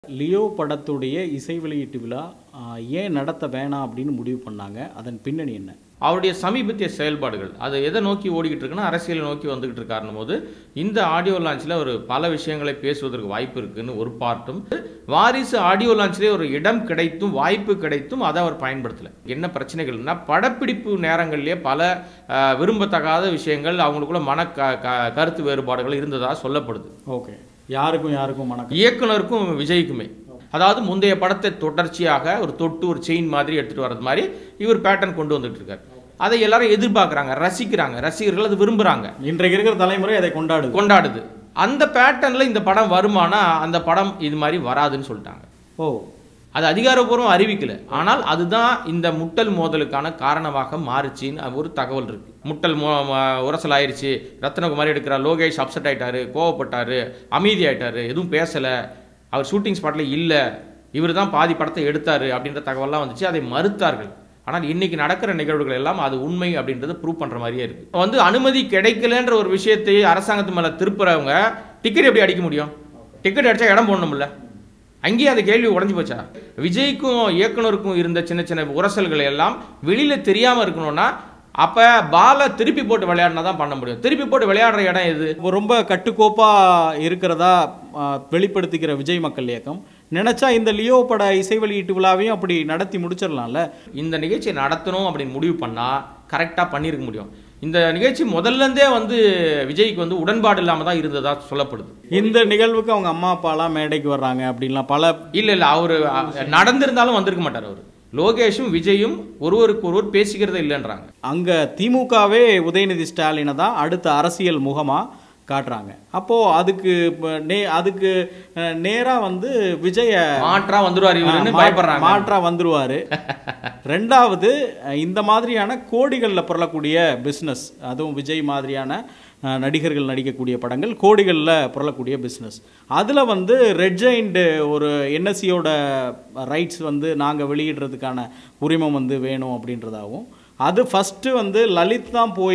Leo படத்துடைய இசை வெளியீட்டு விழா ஆ, ஏன் நடத்த வேணாம் அப்படின்னு முடிவு பண்ணாங்க அதன் பின்னணி என்ன அவருடைய சமீபத்திய செயல்பாடுகள் அது எதை நோக்கி ஓடிக்கிட்டு இருக்குன்னா அரசியலை நோக்கி வந்துகிட்டு இருக்காருன்னும் போது இந்த ஆடியோ லான்ச்சில் ஒரு பல விஷயங்களை பேசுவதற்கு வாய்ப்பு இருக்குன்னு ஒரு பார்ட்டும் வாரிசு ஆடியோ லான்ச்லேயே ஒரு இடம் கிடைத்தும் வாய்ப்பு கிடைத்தும் அதை அவர் பயன்படுத்தலை என்ன பிரச்சனைகள்னா படப்பிடிப்பு நேரங்கள்லேயே பல அஹ், விரும்பத்தகாத விஷயங்கள் அவங்களுக்குள்ள மன க க- கருத்து வேறுபாடுகள் இருந்ததாக சொல்லப்படுது ஓகே யாருக்கும் யாருக்கும் வணக்கம் இயக்குனருக்கும் விஜய்க்குமே அதாவது முந்தைய படத்தை தொடர்ச்சியாக ஒரு தொட்டு ஒரு செயின் மாதிரி எடுத்துட்டு வர்றது மாதிரி இவர் பேட்டர்ன் கொண்டு வந்துட்டு இருக்காரு அதை எல்லாரும் எதிர்பார்க்குறாங்க ரசிக்கிறாங்க ரசிகர்கள் அது விரும்புகிறாங்க இன்றைக்கு இருக்கிற தலைமுறை அதை கொண்டாடுது கொண்டாடுது அந்த பேட்டர்னில் இந்த படம் வருமானா அந்த படம் இது மாதிரி வராதுன்னு சொல்லிட்டாங்க ஓ அது அதிகாரப்பூர்வம் அறிவிக்கல ஆனால் அதுதான் இந்த முட்டல் மோதலுக்கான காரணமாக மாறுச்சின்னு ஒரு தகவல் இருக்கு முட்டல் மோ ம- உரசல் ஆயிருச்சு ரத்னகுமாரி எடுக்கிறார் லோகேஷ் அப்செட் ஆயிட்டாரு கோவப்பட்டாரு அமைதி ஆயிட்டாரு எதுவும் பேசல அவர் ஷூட்டிங் ஸ்பாட்ல இல்ல இவர் தான் பாதி படத்தை எடுத்தாரு அப்படின்ற தகவல்லாம் வந்துச்சு அதை மறுத்தார்கள் ஆனால் இன்னைக்கு நடக்கிற நிகழ்வுகள் எல்லாம் அது உண்மை அப்படின்றத ப்ரூவ் பண்ற மாதிரியே இருக்கு இப்ப வந்து அனுமதி கிடைக்கலன்ற ஒரு விஷயத்தை அரசாங்கத்து மேல திருப்புறவங்க டிக்கெட் எப்படி அடிக்க முடியும் டிக்கெட் அடிச்சா இடம் போடணும்ல அங்கேயே அந்த கேள்வி உடஞ்சு போச்சா விஜய்க்கும் இயக்குனருக்கும் இருந்த சின்ன சின்ன உரசல்கள் எல்லாம் வெளியில தெரியாம இருக்கணும்னா அப்ப பாலை திருப்பி போட்டு விளையாடினா தான் பண்ண முடியும் திருப்பி போட்டு விளையாடுற இடம் எது ரொம்ப கட்டுக்கோப்பா இருக்கிறதா ஆ, வெளிப்படுத்திக்கிற விஜய் மக்கள் இயக்கம் நினைச்சா இந்த லியோ பட இசை வெளியீட்டு விழாவையும் அப்படி நடத்தி முடிச்சிடலாம்ல இந்த நிகழ்ச்சியை நடத்தணும் அப்படின்னு முடிவு பண்ணா கரெக்டா பண்ணியிருக்க முடியும் இந்த நிகழ்ச்சி முதல்ல இருந்தே வந்து விஜய்க்கு வந்து உடன்பாடு இல்லாம தான் இருந்ததா சொல்லப்படுது இந்த நிகழ்வுக்கு அவங்க அம்மா அப்பாலாம் மேடைக்கு வர்றாங்க அப்படின்லாம் பல இல்ல இல்ல அவரு அ, நடந்திருந்தாலும் வந்திருக்க மாட்டார் அவரு லோகேஷும் விஜயும் ஒருவருக்கு ஒருவர் பேசிக்கிறதே இல்லைன்றாங்க அங்க திமுகவே உதயநிதி ஸ்டாலினை தான் அடுத்த அரசியல் முகமா காட்டுறாங்க அப்போ அதுக்கு ப- நே அதுக்கு அஹ், நேரா வந்து விஜய மாற்றா வந்துருவார் இவருன்னு மா- பயப்படுறாங்க மாற்றா வந்துருவாரு ரெண்டாவது அஹ், இந்த மாதிரியான கோடிகளில் புரளக்கூடிய பிஸ்னஸ் அதுவும் விஜய் மாதிரியான அஹ், நடிகர்கள் நடிக்கக்கூடிய படங்கள் கோடிகளில் புரளக்கூடிய பிஸ்னஸ் அதில் வந்து ரெட் ஜெயிண்ட் ஒரு என்எஸ்சியோட ரைட்ஸ் வந்து நாங்கள் வெளியிடுறதுக்கான உரிமம் வந்து வேணும் அப்படின்றதாகவும் அது ஃபஸ்ட்டு வந்து லலித் தான் போய்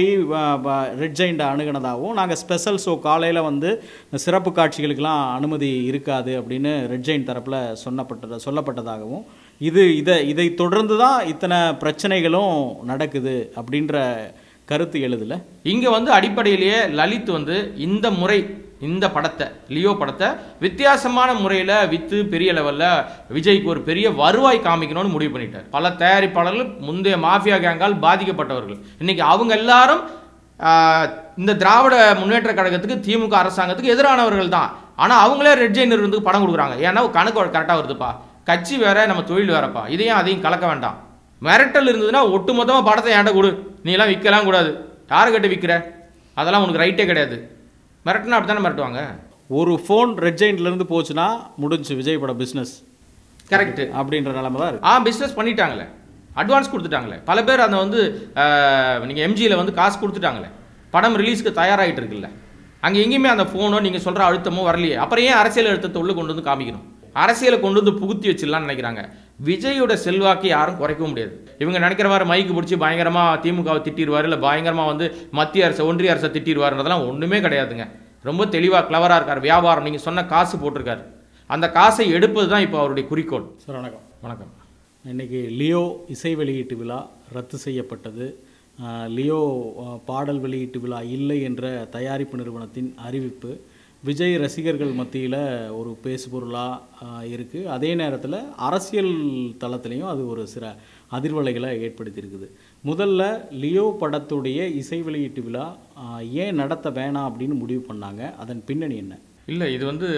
ரெட் ஜெயிண்டை அணுகினதாகவும் நாங்கள் ஸ்பெஷல் ஷோ காலையில் வந்து சிறப்பு காட்சிகளுக்கெல்லாம் அனுமதி இருக்காது அப்படின்னு ரெட் ஜெயின் தரப்பில் சொன்னப்பட்டது சொல்லப்பட்டதாகவும் இது இதை இதை தொடர்ந்து தான் இத்தனை பிரச்சனைகளும் நடக்குது அப்படின்ற கருத்து எழுதல இங்க வந்து அடிப்படையிலேயே லலித் வந்து இந்த முறை இந்த படத்தை லியோ படத்தை வித்தியாசமான முறையில் விற்று பெரிய லெவலில் விஜய்க்கு ஒரு பெரிய வருவாய் காமிக்கணும்னு முடிவு பண்ணிட்டார் பல தயாரிப்பாளர்கள் முந்தைய மாஃபியா கேங்கால் பாதிக்கப்பட்டவர்கள் இன்னைக்கு அவங்க எல்லாரும் ஆஹ், இந்த திராவிட முன்னேற்ற கழகத்துக்கு திமுக அரசாங்கத்துக்கு எதிரானவர்கள் தான் ஆனால் அவங்களே ரெட் ஜெயின் நிறுவனத்துக்கு படம் கொடுக்குறாங்க ஏன்னா கணக்கு கரெக்டாக வருதுப்பா கட்சி வேற நம்ம தொழில் வேறப்பா இதையும் அதையும் கலக்க வேண்டாம் மிரட்டல் இருந்ததுன்னா ஒட்டுமொத்தமாக படத்தை ஏன்டா கொடு நீ எல்லாம் விற்கலாம் கூடாது யாரை கிட்ட விற்கிற அதெல்லாம் உனக்கு ரைட்டே கிடையாது மிரட்டினா அப்படி தானே மிரட்டுவாங்க ஒரு ஃபோன் ரெட் ஜெயிண்ட்லேருந்து போச்சுன்னா முடிஞ்சு விஜய் பட பிஸ்னஸ் கரெக்ட் அப்படின்ற நிலைமை தான் இருக்கு ஆ பிஸ்னஸ் பண்ணிட்டாங்களே அட்வான்ஸ் கொடுத்துட்டாங்களே பல பேர் அந்த வந்து அஹ், நீங்க எம்ஜியில் வந்து காசு கொடுத்துட்டாங்களே படம் ரிலீஸ்க்கு தயாராகிட்டு இருக்குல்ல அங்கே எங்கேயுமே அந்த ஃபோனோ நீங்கள் சொல்கிற அழுத்தமோ வரலையே அப்புறம் ஏன் அரசியல் அழுத்தத்தை உள்ள கொண்டு வந்து காமிக்கணும் அரசியலை கொண்டு வந்து புகுத்தி வச்சிடலாம்னு நினைக்கிறாங்க விஜயோட செல்வாக்கை யாரும் குறைக்கவும் முடியாது இவங்க நினைக்கிற மாதிரி மைக்கு பிடிச்சி பயங்கரமாக திமுகவை திட்டிடுவார் இல்லை பயங்கரமாக வந்து மத்திய அரசு ஒன்றிய அரசை திட்டிடுவாருன்றதெல்லாம் ஒன்றுமே கிடையாதுங்க ரொம்ப தெளிவாக கிளவராக இருக்கார் வியாபாரம் நீங்கள் சொன்ன காசு போட்டிருக்காரு அந்த காசை எடுப்பது தான் இப்போ அவருடைய குறிக்கோள் சார் வணக்கம் வணக்கம் இன்னைக்கு லியோ இசை வெளியீட்டு விழா ரத்து செய்யப்பட்டது ஆஹ், லியோ ஆஹ், பாடல் வெளியீட்டு விழா இல்லை என்ற தயாரிப்பு நிறுவனத்தின் அறிவிப்பு விஜய் ரசிகர்கள் மத்தியில் ஒரு பேசுபொருளாக இருக்குது அதே நேரத்தில் அரசியல் தளத்திலையும் அது ஒரு சில அதிர்வலைகளை ஏற்படுத்தியிருக்குது முதல்ல லியோ படத்துடைய இசை வெளியீட்டு விழா ஆஹ், ஏன் நடத்த வேணாம் அப்படின்னு முடிவு பண்ணாங்க அதன் பின்னணி என்ன இல்லை இது வந்து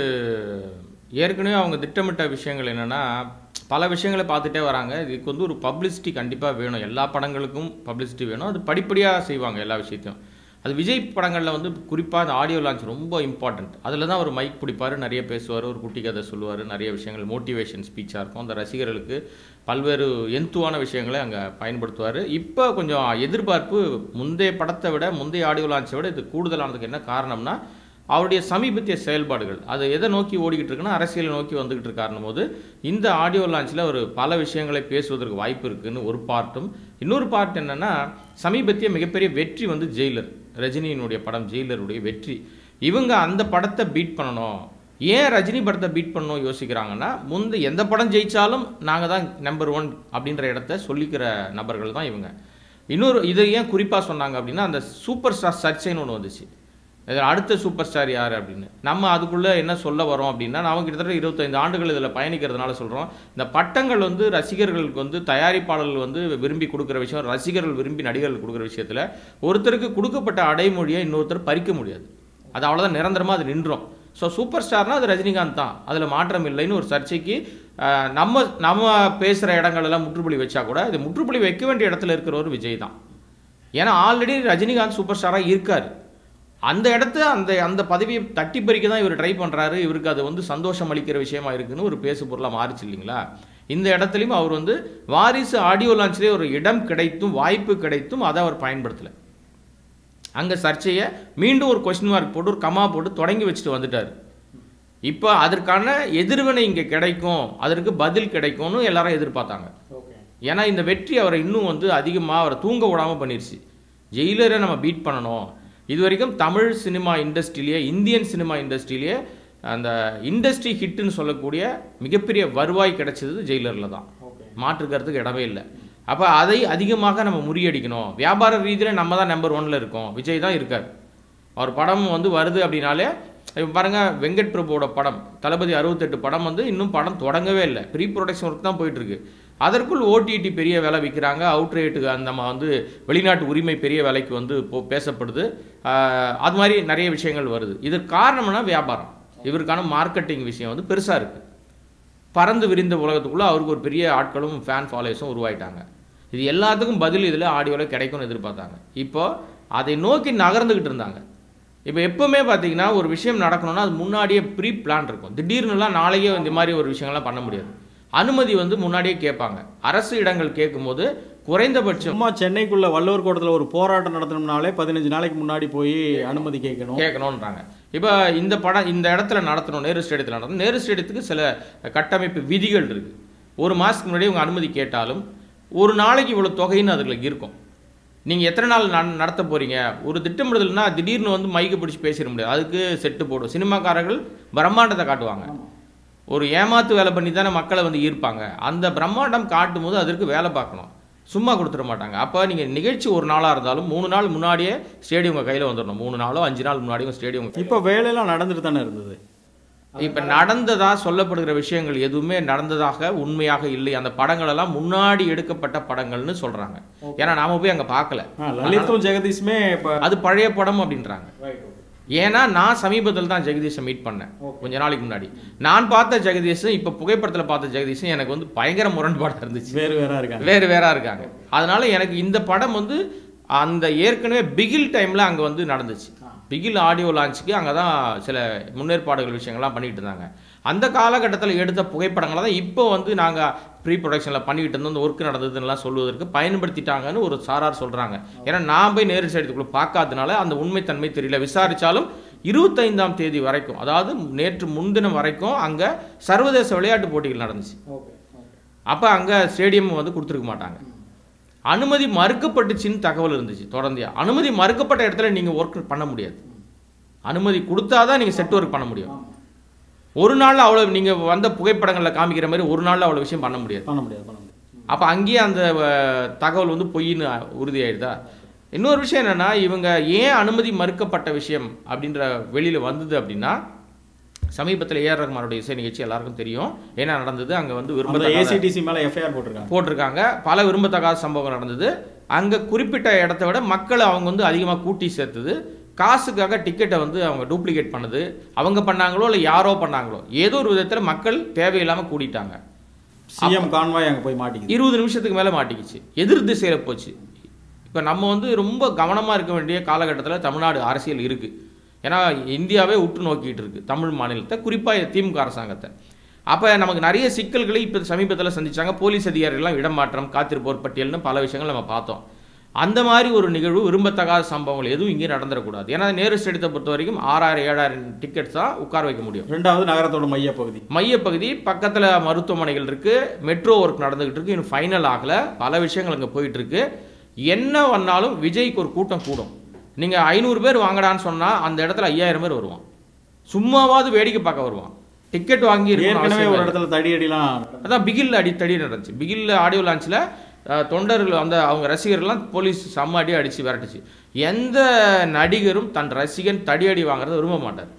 ஏற்கனவே அவங்க திட்டமிட்ட விஷயங்கள் என்னென்னா பல விஷயங்களை பார்த்துட்டே வராங்க இதுக்கு வந்து ஒரு பப்ளிசிட்டி கண்டிப்பாக வேணும் எல்லா படங்களுக்கும் பப்ளிசிட்டி வேணும் அது படிப்படியாக செய்வாங்க எல்லா விஷயத்தையும் அது விஜய் படங்களில் வந்து குறிப்பாக அந்த ஆடியோ லான்ச் ரொம்ப இம்பார்ட்டன்ட் அதில் தான் அவர் மைக் பிடிப்பார் நிறைய பேசுவார் ஒரு குட்டி கதை சொல்லுவார் நிறைய விஷயங்கள் மோட்டிவேஷன் ஸ்பீச்சாக இருக்கும் அந்த ரசிகர்களுக்கு பல்வேறு எந்துவான விஷயங்களை அங்கே பயன்படுத்துவார் இப்போ கொஞ்சம் எதிர்பார்ப்பு முந்தைய படத்தை விட முந்தைய ஆடியோ லான்ச்சை விட இது கூடுதலானதுக்கு என்ன காரணம்னா அவருடைய சமீபத்திய செயல்பாடுகள் அது எதை நோக்கி ஓடிக்கிட்டு இருக்குன்னா அரசியலை நோக்கி வந்துகிட்டு இருக்காருன்னும் போது இந்த ஆடியோ லான்ச்சில் ஒரு பல விஷயங்களை பேசுவதற்கு வாய்ப்பு இருக்குன்னு ஒரு பார்ட்டும் இன்னொரு பார்ட் என்னன்னா சமீபத்திய மிகப்பெரிய வெற்றி வந்து ஜெயிலர் ரஜினியினுடைய படம் ஜெயிலருடைய வெற்றி இவங்க அந்த படத்தை பீட் பண்ணணும் ஏன் ரஜினி படத்தை பீட் பண்ணணும் யோசிக்கிறாங்கன்னா முந்தை எந்த படம் ஜெயிச்சாலும் நாங்கள் தான் நம்பர் ஒன் அப்படின்ற இடத்த சொல்லிக்கிற நபர்கள் தான் இவங்க இன்னொரு இதை ஏன் குறிப்பாக சொன்னாங்க அப்படின்னா அந்த சூப்பர் ஸ்டார் சர்ச்சைன்னு ஒன்று வந்துச்சு இதில் அடுத்த சூப்பர் ஸ்டார் யார் அப்படின்னு நம்ம அதுக்குள்ளே என்ன சொல்ல வரோம் அப்படின்னா நாம கிட்டத்தட்ட இருபத்தைந்து ஆண்டுகள் இதில் பயணிக்கிறதுனால சொல்கிறோம் இந்த பட்டங்கள் வந்து ரசிகர்களுக்கு வந்து தயாரிப்பாளர்கள் வந்து விரும்பி கொடுக்குற விஷயம் ரசிகர்கள் விரும்பி நடிகர்கள் கொடுக்குற விஷயத்தில் ஒருத்தருக்கு கொடுக்கப்பட்ட அடைமொழியை இன்னொருத்தர் பறிக்க முடியாது அது அவ்வளோதான் நிரந்தரமாக அது நின்றோம் ஸோ சூப்பர் ஸ்டார்னா அது ரஜினிகாந்த் தான் அதில் மாற்றம் இல்லைன்னு ஒரு சர்ச்சைக்கு அஹ், நம்ம நம்ம பேசுகிற இடங்களெல்லாம் முற்றுப்புள்ளி வச்சா கூட இது முற்றுப்புள்ளி வைக்க வேண்டிய இடத்துல இருக்கிற ஒரு விஜய் தான் ஏன்னா ஆல்ரெடி ரஜினிகாந்த் சூப்பர் ஸ்டாராக இருக்கார் அந்த இடத்த அந்த அந்த பதவியை தட்டி பறிக்க தான் இவர் ட்ரை பண்ணுறாரு இவருக்கு அது வந்து சந்தோஷம் அளிக்கிற விஷயமா இருக்குன்னு ஒரு பேசு பொருளாக மாறிச்சு இல்லைங்களா இந்த இடத்துலையும் அவர் வந்து வாரிசு ஆடியோ லான்ச்லேயே ஒரு இடம் கிடைத்தும் வாய்ப்பு கிடைத்தும் அதை அவர் பயன்படுத்தலை அங்கே சர்ச்சையை மீண்டும் ஒரு கொஸ்டின் மார்க் போட்டு ஒரு கமா போட்டு தொடங்கி வச்சுட்டு வந்துட்டார் இப்போ அதற்கான எதிர்வினை இங்கே கிடைக்கும் அதற்கு பதில் கிடைக்கும்னு எல்லாரும் எதிர்பார்த்தாங்க ஏன்னா இந்த வெற்றி அவரை இன்னும் வந்து அதிகமாக அவரை தூங்க விடாமல் பண்ணிருச்சு ஜெயிலரை நம்ம பீட் பண்ணணும் இது வரைக்கும் தமிழ் சினிமா இண்டஸ்ட்ரியிலேயே இந்தியன் சினிமா இண்டஸ்ட்ரியிலேயே அந்த இண்டஸ்ட்ரி ஹிட்டுன்னு சொல்லக்கூடிய மிகப்பெரிய வருவாய் கிடைச்சது ஜெயிலரில் தான் மாற்றுக்கிறதுக்கு இடமே இல்லை அப்போ அதை அதிகமாக நம்ம முறியடிக்கணும் வியாபார ரீதியில் நம்ம தான் நம்பர் ஒன்ல இருக்கோம் விஜய் தான் இருக்கார் அவர் படம் வந்து வருது அப்படின்னாலே இப்ப பாருங்க வெங்கட் பிரபுவோட படம் தளபதி அறுபத்தெட்டு படம் வந்து இன்னும் படம் தொடங்கவே இல்லை ப்ரீ ப்ரொடக்ஷன் ஒர்க் தான் போயிட்டு இருக்கு அதற்குள் ஓடிடி பெரிய விலை விற்கிறாங்க அவுட் ரேட்டுக்கு அந்த நம்ம வந்து வெளிநாட்டு உரிமை பெரிய விலைக்கு வந்து இப்போ பேசப்படுது ஆஹ் அது மாதிரி நிறைய விஷயங்கள் வருது இதற்கு காரணம்னா வியாபாரம் இவருக்கான மார்க்கெட்டிங் விஷயம் வந்து பெருசாக இருக்குது பறந்து விரிந்த உலகத்துக்குள்ளே அவருக்கு ஒரு பெரிய ஆட்களும் ஃபேன் ஃபாலோவர்ஸும் உருவாயிட்டாங்க இது எல்லாத்துக்கும் பதில் இதில் ஆடியோவில் கிடைக்கும்னு எதிர்பார்த்தாங்க இப்போ அதை நோக்கி நகர்ந்துக்கிட்டு இருந்தாங்க இப்போ எப்பவுமே பார்த்தீங்கன்னா ஒரு விஷயம் நடக்கணும்னா அது முன்னாடியே ப்ரீ பிளான் இருக்கும் திடீர்னுலாம் நாளைக்கே இந்த மாதிரி ஒரு விஷயங்கள்லாம் பண்ண முடியாது அனுமதி வந்து முன்னாடியே கேட்பாங்க அரசு இடங்கள் கேட்கும்போது குறைந்தபட்சம் சும்மா சென்னைக்குள்ள வள்ளுவர் கோட்டத்தில் ஒரு போராட்டம் நடத்தணும்னாலே பதினஞ்சு நாளைக்கு முன்னாடி போய் அனுமதி கேட்கணும் கேட்கணுன்றாங்க இப்போ இந்த படம் இந்த இடத்துல நடத்தணும் நேரு ஸ்டேடியத்தில் நடத்தணும் நேரு ஸ்டேடியத்துக்கு சில கட்டமைப்பு விதிகள் இருக்கு ஒரு மாதத்துக்கு முன்னாடி உங்கள் அனுமதி கேட்டாலும் ஒரு நாளைக்கு இவ்வளோ தொகைன்னு அதுல இருக்கும் நீங்கள் எத்தனை நாள் நட நடத்த போறீங்க ஒரு திட்டமிடுதல்னா திடீர்னு வந்து மைக்கு பிடிச்சி பேசிட முடியாது அதுக்கு செட்டு போடும் சினிமாக்காரர்கள் பிரம்மாண்டத்தை காட்டுவாங்க ஒரு ஏமாத்து வேலை பண்ணி தானே மக்களை வந்து ஈர்ப்பாங்க அந்த பிரம்மாண்டம் காட்டும் போது அதற்கு வேலை பார்க்கணும் சும்மா கொடுத்துட மாட்டாங்க அப்போ நீங்கள் நிகழ்ச்சி ஒரு நாளாக இருந்தாலும் மூணு நாள் முன்னாடியே ஸ்டேடியம் உங்கள் கையில் வந்துடணும் மூணு நாளோ அஞ்சு நாள் முன்னாடியும் ஸ்டேடியம் இப்போ வேலையெல்லாம் நடந்துட்டு தானே இருந்தது இப்போ நடந்ததா சொல்லப்படுகிற விஷயங்கள் எதுவுமே நடந்ததாக உண்மையாக இல்லை அந்த படங்கள் எல்லாம் முன்னாடி எடுக்கப்பட்ட படங்கள்னு சொல்றாங்க ஏன்னா நாம போய் அங்க பார்க்கல ஆ, லலித்தும் ஜெகதீஷுமே இப்போ அது பழைய படம் அப்படின்றாங்க ஏன்னா நான் சமீபத்தில் தான் ஜெகதீஷை மீட் பண்ணேன் கொஞ்ச நாளைக்கு முன்னாடி நான் பார்த்த ஜெகதீஷும் இப்போ புகைப்படத்தில் பார்த்த ஜெகதீஷும் எனக்கு வந்து பயங்கர முரண்பாடாக இருந்துச்சு வேறு வேற இருக்காங்க வேறு வேறா இருக்காங்க அதனால எனக்கு இந்த படம் வந்து அந்த ஏற்கனவே பிகில் டைம்ல அங்க வந்து நடந்துச்சு பிகில் ஆடியோ லான்ச்சுக்கு அங்கே தான் சில முன்னேற்பாடுகள் விஷயங்கள்லாம் பண்ணிட்டு இருந்தாங்க அந்த காலகட்டத்தில் எடுத்த புகைப்படங்களை தான் இப்போ வந்து நாங்கள் ப்ரீ ப்ரொடக்ஷனில் பண்ணிக்கிட்டு இருந்தோம் இந்த ஒர்க் நடந்ததுன்னெலாம் சொல்வதற்கு பயன்படுத்திட்டாங்கன்னு ஒரு சாரார் சொல்கிறாங்க ஏன்னா நான் போய் நேரு சைடுக்குள்ளே பார்க்காதனால அந்த உண்மைத்தன்மை தெரியல விசாரித்தாலும் இருபத்தைந்தாம் தேதி வரைக்கும் அதாவது நேற்று முன்தினம் வரைக்கும் அங்கே சர்வதேச விளையாட்டு போட்டிகள் நடந்துச்சு அப்போ அங்கே ஸ்டேடியம் வந்து கொடுத்துருக்க மாட்டாங்க அனுமதி மறுக்கப்பட்டுச்சுன்னு தகவல் இருந்துச்சு தொடர்ந்தியா அனுமதி மறுக்கப்பட்ட இடத்துல நீங்கள் ஒர்க் பண்ண முடியாது அனுமதி கொடுத்தாதான் நீங்கள் செட் ஒர்க் பண்ண முடியும் ஒரு நாள்ல அவ்வளோ நீங்கள் வந்த புகைப்படங்களில் காமிக்கிற மாதிரி ஒரு நாள்ல அவ்வளோ விஷயம் பண்ண முடியாது பண்ண முடியாது பண்ண முடியாது அப்போ அங்கேயே அந்த அஹ், தகவல் வந்து பொய்ன்னு உறுதியாயிடுதா இன்னொரு விஷயம் என்னன்னா இவங்க ஏன் அனுமதி மறுக்கப்பட்ட விஷயம் அப்படின்ற வெளியில வந்தது அப்படின்னா சமீபத்தில் ஏஆர் ரஹ்மானுடைய இசை நிகழ்ச்சி எல்லாருக்கும் தெரியும் என்ன நடந்தது அங்கே வந்து அந்த விரும்ப ஏசிடிசி மேல எஃப்ஐஆர் போட்டிருக்காங்க போட்டிருக்காங்க பல விரும்பத்தகாத சம்பவங்கள் நடந்தது அங்கே குறிப்பிட்ட இடத்த விட மக்களை அவங்க வந்து அதிகமாக கூட்டி சேர்த்தது காசுக்காக டிக்கெட்டை வந்து அவங்க டூப்ளிகேட் பண்ணது அவங்க பண்ணாங்களோ இல்லை யாரோ பண்ணாங்களோ ஏதோ ஒரு விதத்தில் மக்கள் தேவையில்லாமல் கூட்டிட்டாங்க சிஎம் கான்வாய் அங்க போய் மாட்டிக்குது இருபது நிமிஷத்துக்கு மேலே மாட்டிக்கிச்சு எதிர் திசையில் போச்சு இப்போ நம்ம வந்து ரொம்ப கவனமாக இருக்க வேண்டிய காலகட்டத்தில் தமிழ்நாடு அரசியல் இருக்குது ஏன்னா இந்தியாவே உற்று நோக்கிட்டு இருக்கு தமிழ் மாநிலத்தை குறிப்பாக திமுக அரசாங்கத்தை அப்போ நமக்கு நிறைய சிக்கல்களை இப்போ சமீபத்தில் சந்திச்சாங்க போலீஸ் அதிகாரிகள்லாம் இடமாற்றம் காத்திருப்போர் பட்டியல்னு பல விஷயங்கள் நம்ம பார்த்தோம் அந்த மாதிரி ஒரு நிகழ்வு விரும்பத்தகாத சம்பவங்கள் எதுவும் இங்கே நடந்துடக்கூடாது ஏன்னா நேரு ஸ்டேடியத்தை பொறுத்த வரைக்கும் ஆறாயிரம் ஏழாயிரம் டிக்கெட்ஸ் தான் உட்கார வைக்க முடியும் ரெண்டாவது நகரத்தோட மைய பகுதி மையப்பகுதி பக்கத்தில் மருத்துவமனைகள் இருக்கு மெட்ரோ ஒர்க் நடந்துகிட்டு இருக்கு இன்னும் ஃபைனல் ஆகல பல விஷயங்கள் அங்கே போயிட்டு இருக்கு என்ன வந்தாலும் விஜய்க்கு ஒரு கூட்டம் கூடும் நீங்கள் ஐநூறு பேர் வாங்கடான்னு சொன்னால் அந்த இடத்துல ஐயாயிரம் பேர் வருவான் சும்மாவாவது வேடிக்கை பார்க்க வருவான் டிக்கெட் வாங்கி இருக்கணும்னு ஏற்கனவே அவசியம் ஒரு இல்லை. இடத்துல தடியடிலாம் அதான் பிகில் அடித்தடி நடந்துச்சு பிகில் ஆடியோ லான்ச்சில் தொண்டர்கள் அந்த அவங்க ரசிகர்கள்லாம் போலீஸ் செம்ம அடி அடித்து விரட்டுச்சு எந்த நடிகரும் தன் ரசிகன் தடியடி வாங்குறத விரும்ப மாட்டார்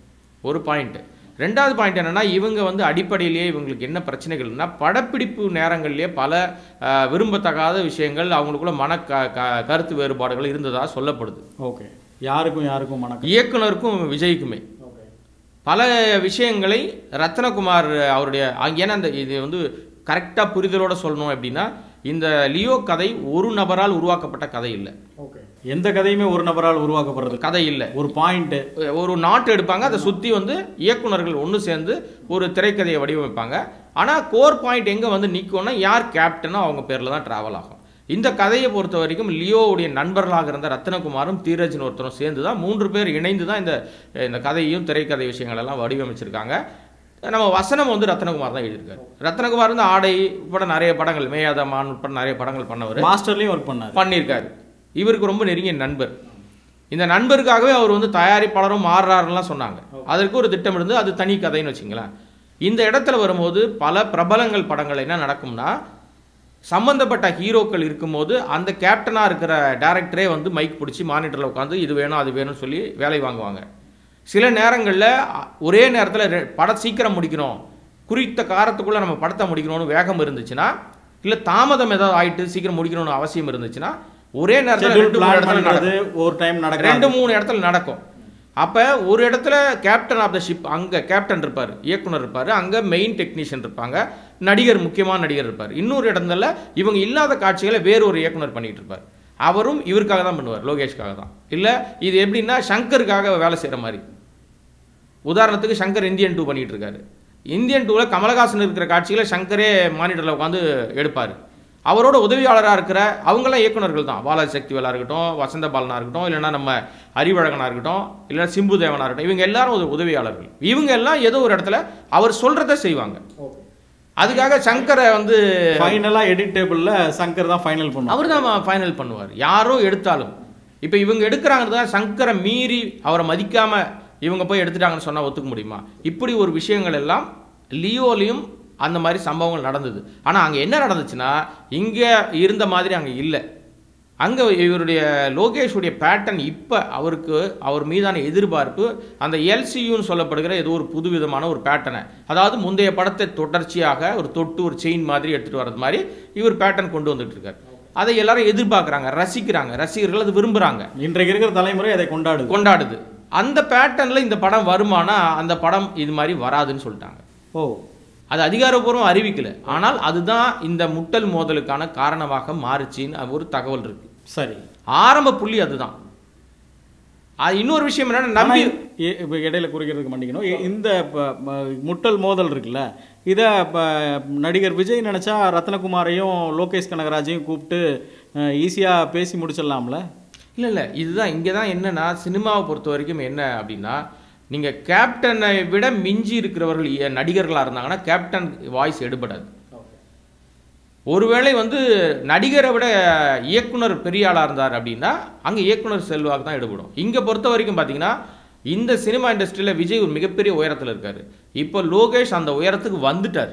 ஒரு பாயிண்ட் ரெண்டாவது பாயிண்ட் என்னன்னா இவங்க வந்து அடிப்படையிலேயே இவங்களுக்கு என்ன பிரச்சனைகள்னா படப்பிடிப்பு நேரங்கள்லேயே பல அஹ், விரும்பத்தகாத விஷயங்கள் அவங்களுக்குள்ள மன க க- கருத்து வேறுபாடுகள் இருந்ததா சொல்லப்படுது ஓகே யாருக்கும் யாருக்கும் வணக்கம் இயக்குனருக்கும் விஜய்க்குமே ஓகே பல விஷயங்களை ரத்னகுமார் அவருடைய அங்க ஏன்னா அந்த இது வந்து கரெக்டாக புரிதலோட சொல்லணும் அப்படின்னா இந்த லியோ கதை ஒரு நபரால் உருவாக்கப்பட்ட கதை இல்லை ஓகே எந்த கதையுமே ஒரு நபரால் உருவாக்கப்படுறது கதை இல்லை ஒரு பாயிண்ட் ஒரு நாட்டு எடுப்பாங்க அதை சுற்றி வந்து இயக்குனர்கள் ஒன்று சேர்ந்து ஒரு திரைக்கதையை வடிவமைப்பாங்க ஆனால் கோர் பாயிண்ட் எங்கே வந்து நிற்கும்னா யார் கேப்டனோ அவங்க பேரில் தான் ட்ராவல் ஆகும் இந்த கதையை பொறுத்த வரைக்கும் லியோவுடைய நண்பர்களாக இருந்த ரத்னகுமாரும் தீரஜன் ஒருத்தரும் சேர்ந்து தான் மூன்று பேர் இணைந்து தான் இந்த இந்த கதையும் திரைக்கதை விஷயங்கள் எல்லாம் வடிவமைச்சிருக்காங்க நம்ம வசனம் வந்து ரத்னகுமார் தான் எழுதியிருக்காரு ரத்னகுமார் வந்து ஆடை உட்பட நிறைய படங்கள் மேயாதமான் உட்பட நிறைய படங்கள் பண்ணவர் மாஸ்டர்லயும் ஒர்க் பண்ணாரு பண்ணியிருக்காரு இவருக்கு ரொம்ப நெருங்கிய நண்பர் இந்த நண்பருக்காகவே அவர் வந்து தயாரிப்பாளரும் மாறுறாருலாம் சொன்னாங்க அதற்கு ஒரு திட்டம் இருந்து அது தனி கதைன்னு வச்சுங்களேன் இந்த இடத்துல வரும்போது பல பிரபலங்கள் படங்கள் என்ன நடக்கும்னா சம்பந்தப்பட்ட ஹீரோக்கள் இருக்கும்போது அந்த கேப்டனாக இருக்கிற டேரக்டரே வந்து மைக் பிடிச்சி மானிட்டரில் உட்காந்து இது வேணும் அது வேணும்னு சொல்லி வேலை வாங்குவாங்க சில நேரங்களில் ஒரே நேரத்தில் படம் சீக்கிரம் முடிக்கணும் குறித்த காரத்துக்குள்ளே நம்ம படத்தை முடிக்கணும்னு வேகம் இருந்துச்சுன்னா இல்லை தாமதம் ஏதாவது ஆயிட்டு சீக்கிரம் முடிக்கணும்னு அவசியம் இருந்துச்சுன்னா ஒரே நேரத்தில் ஷெட்யூல் ரெண்டு மூணு பிளான் இடத்துல பண்றது நடக்கும் ஒரு டைம் நடக்காது ரெண்டு மூணு இடத்துல நடக்கும் அப்போ ஒரு இடத்துல கேப்டன் ஆஃப் த ஷிப் அங்கே கேப்டன் இருப்பார் இயக்குனர் இருப்பார் அங்கே மெயின் டெக்னீஷியன் இருப்பாங்க நடிகர் முக்கியமான நடிகர் இருப்பார் இன்னொரு இடத்துல இவங்க இல்லாத காட்சிகளை வேற ஒரு இயக்குனர் பண்ணிட்டு இருப்பார் அவரும் இவருக்காக தான் பண்ணுவார் லோகேஷ்காக தான் இல்லை இது எப்படின்னா சங்கருக்காக வேலை செய்கிற மாதிரி உதாரணத்துக்கு சங்கர் இந்தியன் டூ பண்ணிட்டு இருக்காரு இந்தியன் டூவில் கமலஹாசன் இருக்கிற காட்சிகளை சங்கரே மானிட்டரில் உட்காந்து எடுப்பார் அவரோட உதவியாளராக இருக்கிற அவங்களாம் இயக்குனர்கள் தான் பாலாஜி சக்திவேலா இருக்கட்டும் வசந்த பாலனா இருக்கட்டும் இல்லைன்னா நம்ம அறிவழகனா இருக்கட்டும் இல்லைன்னா சிம்பு தேவனா இருக்கட்டும் இவங்க எல்லாரும் ஒரு உதவியாளர்கள் இவங்க எல்லாம் ஏதோ ஒரு இடத்துல அவர் சொல்றத செய்வாங்க அதுக்காக சங்கரை வந்து ஃபைனலா எடிட் டேபிள்ல சங்கர் தான் ஃபைனல் பண்ணுவார் அவர் தான் ஃபைனல் பண்ணுவார் யாரோ எடுத்தாலும் இப்போ இவங்க எடுக்கிறாங்கிறது தான் சங்கரை மீறி அவரை மதிக்காம இவங்க போய் எடுத்துட்டாங்கன்னு சொன்னா ஒத்துக்க முடியுமா இப்படி ஒரு விஷயங்கள் எல்லாம் லியோலையும் அந்த மாதிரி சம்பவங்கள் நடந்தது ஆனா அங்க என்ன நடந்துச்சுன்னா இங்க இருந்த மாதிரி அங்க இல்லை அங்க இவருடைய லோகேஷுடைய பேட்டர்ன் இப்ப அவருக்கு அவர் மீதான எதிர்பார்ப்பு அந்த எல்சியூன்னு சொல்லப்படுகிற ஏதோ ஒரு புதுவிதமான ஒரு பேட்டர்னை அதாவது முந்தைய படத்தை தொடர்ச்சியாக ஒரு தொட்டு ஒரு செயின் மாதிரி எடுத்துட்டு வர்றது மாதிரி இவர் பேட்டர்ன் கொண்டு வந்துட்டு இருக்காரு அதை எல்லாரும் எதிர்பார்க்கறாங்க ரசிக்கிறாங்க ரசிகர்கள் அது விரும்புறாங்க இன்றைக்கு இருக்கிற தலைமுறை அதை கொண்டாடுது கொண்டாடுது அந்த பேட்டர்ன்ல இந்த படம் வருமானா அந்த படம் இது மாதிரி வராதுன்னு சொல்லிட்டாங்க ஓ அது அதிகாரப்பூர்வம் அறிவிக்கல ஆனால் அதுதான் இந்த முட்டல் மோதலுக்கான காரணமாக மாறுச்சின்னு ஒரு தகவல் இருக்கு சரி ஆரம்ப புள்ளி அதுதான் அது இன்னொரு விஷயம் என்னன்னா ஆனா, நம்பி இ- இப்ப இடையில குறிக்கிறதுக்கு மன்னிக்கணும் இ- இந்த ப- ம- முட்டல் மோதல் இருக்குல்ல இத ப- நடிகர் விஜய் நினைச்சா ரத்னகுமாரையும் லோகேஷ் கனகராஜையும் கூப்பிட்டு ஈஸியா பேசி முடிச்சிடலாம்ல இல்லை இல்லை இதுதான் இங்கே தான் என்னன்னா சினிமாவை பொறுத்த வரைக்கும் என்ன அப்படின்னா நீங்கள் கேப்டனை விட மிஞ்சி இருக்கிறவர்கள் இ- நடிகர்களாக இருந்தாங்கன்னா கேப்டன் வாய்ஸ் எடுபடாது ஒருவேளை வந்து நடிகரை விட இயக்குனர் பெரிய ஆளாக இருந்தார் அப்படின்னா அங்கே இயக்குனர் செல்வாக்கு தான் எடுபடும் இங்கே பொறுத்த வரைக்கும் பார்த்தீங்கன்னா இந்த சினிமா இண்டஸ்ட்ரியில் விஜய் ஒரு மிகப்பெரிய உயரத்தில் இருக்காரு இப்போ லோகேஷ் அந்த உயரத்துக்கு வந்துட்டார்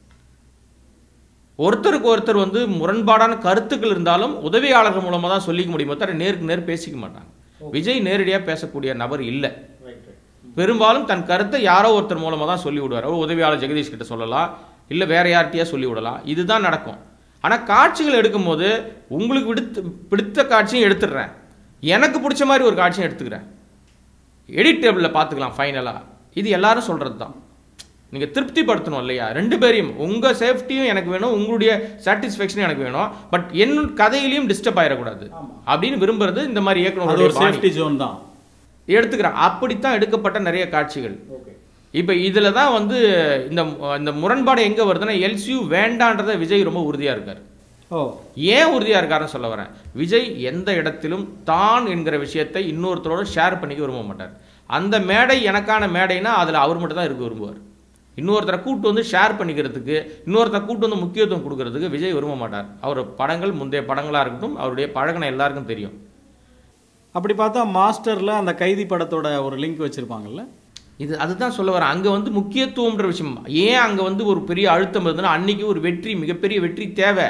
ஒருத்தருக்கு ஒருத்தர் வந்து முரண்பாடான கருத்துக்கள் இருந்தாலும் உதவியாளர்கள் மூலமாக தான் சொல்லிக்க முடியுமோ தவிர நேருக்கு நேர் பேசிக்க மாட்டாங்க விஜய் நேரடியாக பேசக்கூடிய நபர் இல்லை பெரும்பாலும் தன் கருத்தை யாரோ ஒருத்தர் மூலமாக தான் சொல்லி விடுவார் ஒரு உதவியாளர் ஜெகதீஷ் கிட்ட சொல்லலாம் இல்லை வேற யார்கிட்டயா சொல்லி விடலாம் இதுதான் நடக்கும் ஆனால் காட்சிகள் எடுக்கும்போது உங்களுக்கு பிடித்த பிடித்த காட்சியும் எடுத்துடுறேன் எனக்கு பிடிச்ச மாதிரி ஒரு காட்சியும் எடுத்துக்கிறேன் எடிட் டேபிளில் பார்த்துக்கலாம் ஃபைனலாக இது எல்லாரும் சொல்கிறது தான் நீங்கள் திருப்திப்படுத்தணும் இல்லையா ரெண்டு பேரையும் உங்கள் சேஃப்டியும் எனக்கு வேணும் உங்களுடைய சாட்டிஸ்ஃபேக்ஷனும் எனக்கு வேணும் பட் என் கதையிலையும் டிஸ்டர்ப் ஆயிடக்கூடாது அப்படின்னு விரும்புறது இந்த மாதிரி அது இயக்குனருடைய ஒரு பாணி. சேஃப்டி ஜோன் தான் எடுத்துக்கிறான் அப்படித்தான் எடுக்கப்பட்ட நிறைய காட்சிகள் இப்போ இதில் தான் வந்து இந்த இந்த முரண்பாடு எங்கே வருதுன்னா எல்சியூ வேண்டான்றதை விஜய் ரொம்ப உறுதியாக இருக்கார் ஓ ஏன் உறுதியாக இருக்காருன்னு சொல்ல வரேன் விஜய் எந்த இடத்திலும் தான் என்கிற விஷயத்தை இன்னொருத்தரோட ஷேர் பண்ணிக்க விரும்ப மாட்டார் அந்த மேடை எனக்கான மேடைனா அதில் அவர் மட்டும் தான் இருக்க விரும்புவார் இன்னொருத்தரை கூட்டு வந்து ஷேர் பண்ணிக்கிறதுக்கு இன்னொருத்தரை கூட்டு வந்து முக்கியத்துவம் கொடுக்கறதுக்கு விஜய் விரும்ப மாட்டார் அவர் படங்கள் முந்தைய படங்களாக இருக்கட்டும் அவருடைய பழகின எல்லாருக்கும் தெரியும் அப்படி பார்த்தா மாஸ்டர்ல அந்த கைதி படத்தோட ஒரு லிங்க் வச்சிருப்பாங்கல்ல இது அதுதான் சொல்ல வரேன் அங்கே வந்து முக்கியத்துவம்ன்ற விஷயம் ஏன் அங்கே வந்து ஒரு பெரிய அழுத்தம் இருந்ததுன்னா அன்னைக்கு ஒரு வெற்றி மிகப்பெரிய வெற்றி தேவை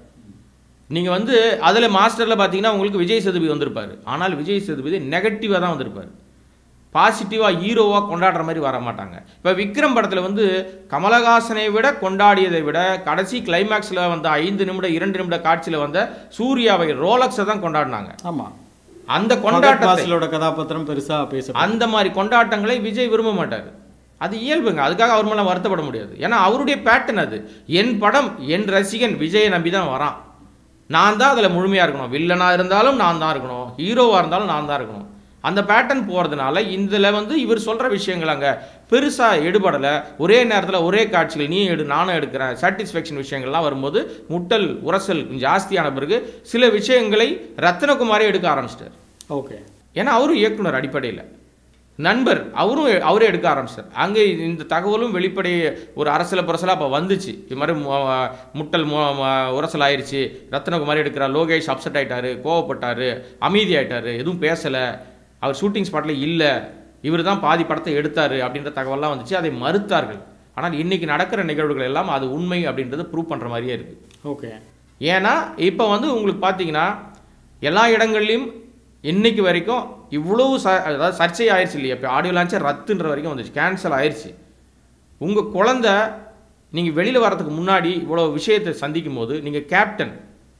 நீங்கள் வந்து அதில் மாஸ்டரில் பார்த்தீங்கன்னா உங்களுக்கு விஜய் சேதுபதி வந்திருப்பார் ஆனால் விஜய் சேதுபதி நெகட்டிவாக தான் வந்திருப்பார் பாசிட்டிவாக ஹீரோவாக கொண்டாடுற மாதிரி வர மாட்டாங்க இப்போ விக்ரம் படத்தில் வந்து கமலஹாசனை விட கொண்டாடியதை விட கடைசி கிளைமேக்ஸில் வந்த ஐந்து நிமிட இரண்டு நிமிட காட்சியில் வந்த சூர்யாவை ரோலக்ஸை தான் கொண்டாடினாங்க ஆமா அந்த ஃபகத் கொண்டாட்டத்தை பாசிலோட கதாபாத்திரம் பெருசா பேச அந்த மாதிரி கொண்டாட்டங்களை விஜய் விரும்ப மாட்டார் அது இயல்புங்க அதுக்காக அவர் மேலே வருத்தப்பட முடியாது ஏன்னா அவருடைய பேட்டர்ன் அது என் படம் என் ரசிகன் விஜயை நம்பி தான் வரான் நான் தான் அதில் முழுமையாக இருக்கணும் வில்லனாக இருந்தாலும் நான் தான் இருக்கணும் ஹீரோவாக இருந்தாலும் நான் தான் இருக்கணும் அந்த பேட்டர்ன் போகிறதுனால இதில் வந்து இவர் சொல்கிற விஷயங்கள் அங்கே பெருசாக எடுபடலை ஒரே நேரத்தில் ஒரே காட்சிகள் நீ எடு நானும் எடுக்கிறேன் சாட்டிஸ்ஃபேக்ஷன் விஷயங்கள்லாம் வரும்போது முட்டல் உரசல் கொஞ்சம் ஜாஸ்தியான பிறகு சில விஷயங்களை ரத்னகுமாரே எடுக்க ஆரம்பிச்சிட்டார் ஓகே ஏன்னா அவரும் இயக்குனர் அடிப்படையில் நண்பர் அவரும் அவரே எடுக்க ஆரம்பிச்சார் அங்கே இந்த தகவலும் வெளிப்படை ஒரு அரசியல் புரசலாக அப்போ வந்துச்சு இது மாதிரி மு- முட்டல் மு- மு- உரசல் ஆயிருச்சு ரத்னகுமாரி எடுக்கிறார் லோகேஷ் அப்செட் ஆயிட்டாரு கோவப்பட்டாரு அமைதி ஆயிட்டாரு எதுவும் பேசலை அவர் ஷூட்டிங் ஸ்பாட்டில் இல்லை இவர் தான் பாதி படத்தை எடுத்தாரு அப்படின்ற தகவல்லாம் வந்துச்சு அதை மறுத்தார்கள் ஆனால் இன்னைக்கு நடக்கிற நிகழ்வுகள் எல்லாம் அது உண்மை அப்படின்றத ப்ரூவ் பண்ணுற மாதிரியே இருக்குது ஓகே ஏன்னா இப்போ வந்து உங்களுக்கு பார்த்தீங்கன்னா எல்லா இடங்கள்லையும் இன்னைக்கு வரைக்கும் இவ்வளவு ச அதாவது சர்ச்சை ஆயிடுச்சு இல்லையா இப்போ ஆடியோ லான்ச்சே ரத்துன்ற வரைக்கும் வந்துச்சு கேன்சல் ஆயிடுச்சு உங்கள் குழந்தை நீங்கள் வெளியில் வரதுக்கு முன்னாடி இவ்வளோ விஷயத்தை சந்திக்கும் போது நீங்கள் கேப்டன்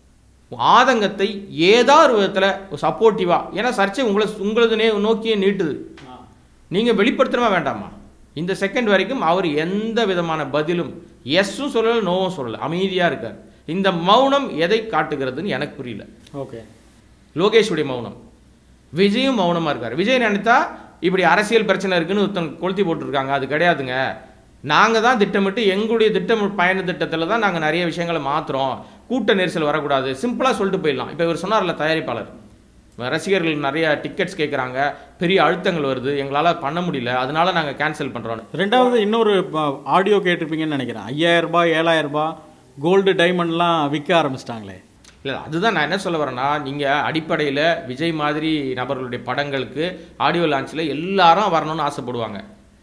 ஆதங்கத்தை ஏதாவது ஒரு விதத்தில் சப்போர்ட்டிவாக ஏன்னா சர்ச்சை உங்களை உங்களது நே நோக்கியே நீட்டுது நீங்கள் வெளிப்படுத்தணுமா வேண்டாமா இந்த செகண்ட் வரைக்கும் அவர் எந்த விதமான பதிலும் எஸ்ஸும் சொல்லலை நோவும் சொல்லலை அமைதியாக இருக்கார் இந்த மௌனம் எதை காட்டுகிறதுன்னு எனக்கு புரியல ஓகே லோகேஷுடைய மௌனம் விஜயும் மௌனமாக இருக்கார் விஜய் நினைத்தா இப்படி அரசியல் பிரச்சனை இருக்குன்னு ஒருத்தன் கொளுத்தி போட்டிருக்காங்க அது கிடையாதுங்க நாங்கள் தான் திட்டமிட்டு எங்களுடைய திட்டம் பயண திட்டத்தில் தான் நாங்கள் நிறைய விஷயங்களை மாற்றுறோம் கூட்ட நெரிசல் வரக்கூடாது சிம்பிளாக சொல்லிட்டு போயிடலாம் இப்போ இவர் சொன்னார்ல தயாரிப்பாளர் ரசிகர்கள் நிறைய டிக்கெட்ஸ் கேட்குறாங்க பெரிய அழுத்தங்கள் வருது எங்களால் பண்ண முடியல அதனால நாங்கள் கேன்சல் பண்ணுறோம் ரெண்டாவது இன்னொரு ஆடியோ கேட்டிருப்பீங்கன்னு நினைக்கிறேன் ஐயாயிரம் ரூபாய் ஏழாயிரம் ரூபாய் கோல்டு டைமண்ட்லாம் விற்க ஆரம்பிச்சிட்டாங்களே இல்லை அதுதான் நான் என்ன சொல்ல வரேன்னா நீங்கள் அடிப்படையில் விஜய் மாதிரி நபர்களுடைய படங்களுக்கு ஆடியோ லான்ச்சில் எல்லாரும் வரணும்னு ஆசைப்படுவாங்க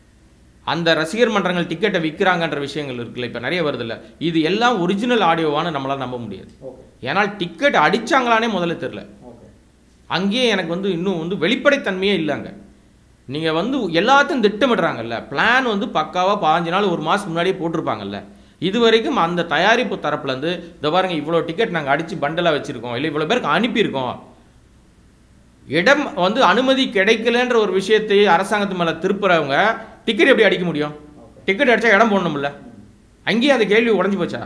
அந்த ரசிகர் மன்றங்கள் டிக்கெட்டை விற்கிறாங்கன்ற விஷயங்கள் இருக்குல்ல இப்போ நிறைய வருதுல்ல இது எல்லாம் ஒரிஜினல் ஆடியோவான்னு நம்மளால் நம்ப முடியாது ஏன்னால் டிக்கெட் அடிச்சாங்களானே முதல்ல தெரில அங்கேயே எனக்கு வந்து இன்னும் வந்து வெளிப்படைத்தன்மையே இல்லைங்க நீங்கள் வந்து எல்லாத்தையும் திட்டமிடுறாங்கல்ல பிளான் வந்து பக்காவாக பாஞ்சு நாள் ஒரு மாதம் முன்னாடியே போட்டிருப்பாங்கல்ல இது வரைக்கும் அந்த தயாரிப்பு தரப்புலேருந்து இந்த பாருங்க இவ்வளோ டிக்கெட் நாங்கள் அடித்து பண்டலாக வச்சுருக்கோம் இல்லை இவ்வளோ பேருக்கு அனுப்பியிருக்கோம் இடம் வந்து அனுமதி கிடைக்கலன்ற ஒரு விஷயத்தை அரசாங்கத்து மேலே திருப்புறவங்க டிக்கெட் எப்படி அடிக்க முடியும் டிக்கெட் அடித்தா இடம் போடணும்ல அங்கேயே அந்த கேள்வி உடஞ்சி போச்சா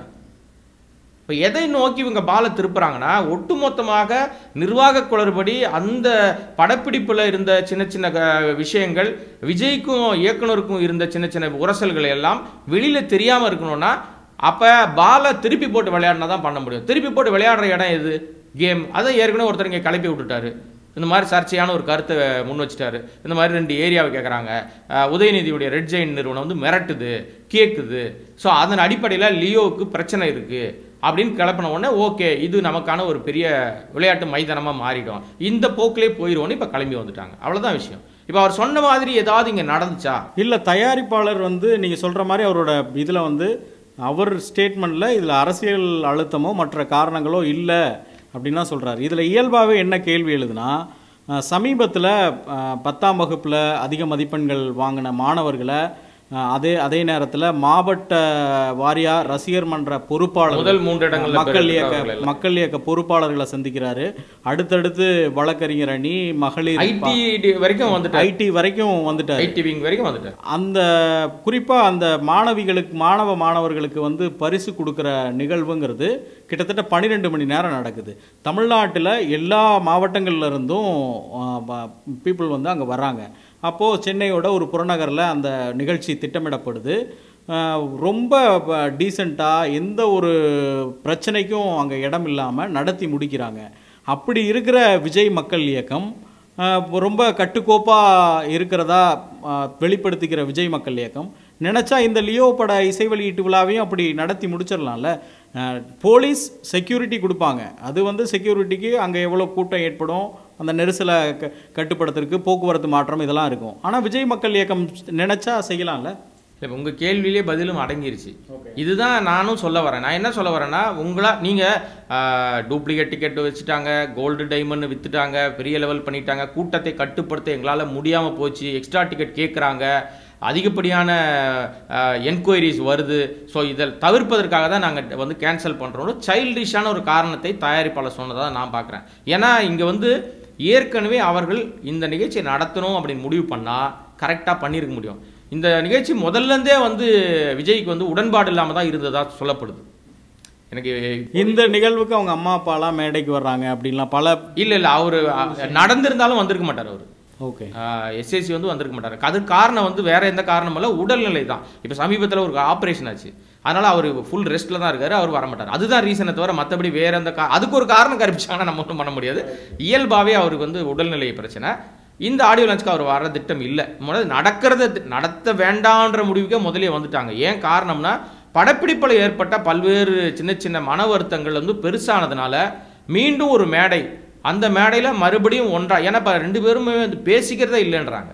இப்போ எதை நோக்கி இவங்க பாலை திருப்புறாங்கன்னா ஒட்டுமொத்தமாக நிர்வாக குளறுபடி அந்த படப்பிடிப்பில் இருந்த சின்ன சின்ன க- விஷயங்கள் விஜய்க்கும் இயக்குனருக்கும் இருந்த சின்ன சின்ன உரசல்கள் எல்லாம் வெளியில் தெரியாமல் இருக்கணும்னா அப்போ பாலை திருப்பி போட்டு விளையாடினா தான் பண்ண முடியும் திருப்பி போட்டு விளையாடுற இடம் எது கேம் அதை ஏற்கனவே ஒருத்தர் இங்கே கிளப்பி விட்டுட்டாரு இந்த மாதிரி சர்ச்சையான ஒரு கருத்தை முன் வச்சுட்டாரு இந்த மாதிரி ரெண்டு ஏரியாவை கேட்குறாங்க உதயநிதியுடைய ரெட் ஜெயின் நிறுவனம் வந்து மிரட்டுது கேட்குது ஸோ அதன் அடிப்படையில் லியோவுக்கு பிரச்சனை இருக்குது அப்படின்னு கிளப்பின உடனே ஓகே இது நமக்கான ஒரு பெரிய விளையாட்டு மைதானமாக மாறிடும் இந்த போக்கிலே போயிடுவோன்னு இப்போ கிளம்பி வந்துட்டாங்க அவ்வளோதான் விஷயம் இப்போ அவர் சொன்ன மாதிரி ஏதாவது இங்கே நடந்துச்சா இல்லை தயாரிப்பாளர் வந்து நீங்கள் சொல்கிற மாதிரி அவரோட இதில் வந்து அவர் ஸ்டேட்மெண்ட்டில் இதில் அரசியல் அழுத்தமோ மற்ற காரணங்களோ இல்லை அப்படின்னு தான் சொல்கிறார் இதில் இயல்பாகவே என்ன கேள்வி எழுதுனா சமீபத்தில் பத்தாம் வகுப்பில் அதிக மதிப்பெண்கள் வாங்கின மாணவர்களை அஹ், அதே அதே நேரத்தில் மாவட்ட வாரியா ரசிகர் மன்ற பொறுப்பாளர் முதல் மூன்று இடங்கள்ல மக்கள் பெற- இயக்க பெற்றவர்கள் எல்லாம். மக்கள் இயக்க பொறுப்பாளர்களை சந்திக்கிறாரு அடுத்தடுத்து வழக்கறிஞர் அணி மகளிர் ஐடி வரைக்கும் வந்துட்டார் ஐடி வரைக்கும் வந்துட்டாரு ஐடி விங் வரைக்கும் வந்துட்டார் அந்த குறிப்பாக அந்த மாணவிகளுக்கு மாணவ மாணவர்களுக்கு வந்து பரிசு கொடுக்குற நிகழ்வுங்கிறது கிட்டத்தட்ட பன்னிரெண்டு மணி நேரம் நடக்குது தமிழ்நாட்டில் எல்லா மாவட்டங்கள்ல இருந்தும் பீப்புள் வந்து அங்கே வர்றாங்க அப்போது சென்னையோட ஒரு புறநகரில் அந்த நிகழ்ச்சி திட்டமிடப்படுது ஆஹ் ரொம்ப டீசெண்டாக எந்த ஒரு பிரச்சனைக்கும் அங்கே இடம் இல்லாமல் நடத்தி முடிக்கிறாங்க அப்படி இருக்கிற விஜய் மக்கள் இயக்கம் ஆஹ் ரொம்ப கட்டுக்கோப்பாக இருக்கிறதா ஆஹ் வெளிப்படுத்திக்கிற விஜய் மக்கள் இயக்கம் நினச்சா இந்த லியோ பட இசை வெளியீட்டு விழாவையும் அப்படி நடத்தி முடிச்சிடலாம்ல ஆஹ் போலீஸ் செக்யூரிட்டி கொடுப்பாங்க அது வந்து செக்யூரிட்டிக்கு அங்கே எவ்வளோ கூட்டம் ஏற்படும் அந்த நெரிசலை க கட்டுப்படுத்துறதுக்கு போக்குவரத்து மாற்றம் இதெல்லாம் இருக்கும் ஆனால் விஜய் மக்கள் இயக்கம் நினைச்சா செய்யலாம்ல இப்போ உங்கள் கேள்வியிலே பதிலும் அடங்கிருச்சு இதுதான் நானும் சொல்ல வரேன் நான் என்ன சொல்ல வரேன்னா உங்களா நீங்கள் டூப்ளிகேட் டிக்கெட் வச்சுட்டாங்க கோல்டு டைமண்ட் வித்துட்டாங்க பெரிய லெவல் பண்ணிட்டாங்க கூட்டத்தை கட்டுப்படுத்த எங்களால் முடியாமல் போச்சு எக்ஸ்ட்ரா டிக்கெட் கேட்குறாங்க அதிகப்படியான என்கொயரிஸ் வருது ஸோ இதில் தவிர்ப்பதற்காக தான் நாங்கள் வந்து கேன்சல் பண்ணுறோம் சைல்டிஷான ஒரு காரணத்தை தயாரிப்பாளர் சொன்னதாக நான் பார்க்குறேன் ஏன்னா இங்கே வந்து ஏற்கனவே அவர்கள் இந்த நிகழ்ச்சியை நடத்தணும் அப்படின்னு முடிவு பண்ணால் கரெக்டாக பண்ணியிருக்க முடியும் இந்த நிகழ்ச்சி முதல்லேருந்தே வந்து விஜய்க்கு வந்து உடன்பாடு இல்லாமல் தான் இருந்ததா சொல்லப்படுது எனக்கு இந்த நிகழ்வுக்கு அவங்க அம்மா அப்பாலாம் மேடைக்கு வர்றாங்க அப்படின்லாம் பல இல்லை இல்லை அவர் நடந்திருந்தாலும் வந்திருக்க மாட்டார் அவர் ஓகே எஸ்எஸ்சி வந்து வந்திருக்க மாட்டார் அது காரணம் வந்து வேற எந்த காரணமும் இல்லை உடல்நிலை தான் இப்போ சமீபத்தில் ஒரு ஆப்ரேஷன் ஆச்சு அதனால அவர் ஃபுல் ரெஸ்ட்டில் தான் இருக்காரு அவர் வர மாட்டார் அதுதான் ரீசனை தவிர மற்றபடி வேற எந்த கா அதுக்கு ஒரு காரணம் கற்பிச்சாங்கன்னா நம்ம ஒன்றும் பண்ண முடியாது இயல்பாகவே அவருக்கு வந்து உடல்நிலை பிரச்சனை இந்த ஆடியோ லஞ்சுக்கு அவர் வர திட்டம் இல்லை முதல்ல நடக்கிறத நடத்த வேண்டான்ற முடிவுக்கே முதலே வந்துட்டாங்க ஏன் காரணம்னா படப்பிடிப்பில் ஏற்பட்ட பல்வேறு சின்ன சின்ன மன வருத்தங்கள் வந்து பெருசானதுனால மீண்டும் ஒரு மேடை அந்த மேடையில் மறுபடியும் ஒன்றா ஏன்னா இப்போ ரெண்டு பேருமே வந்து பேசிக்கிறதே இல்லைன்றாங்க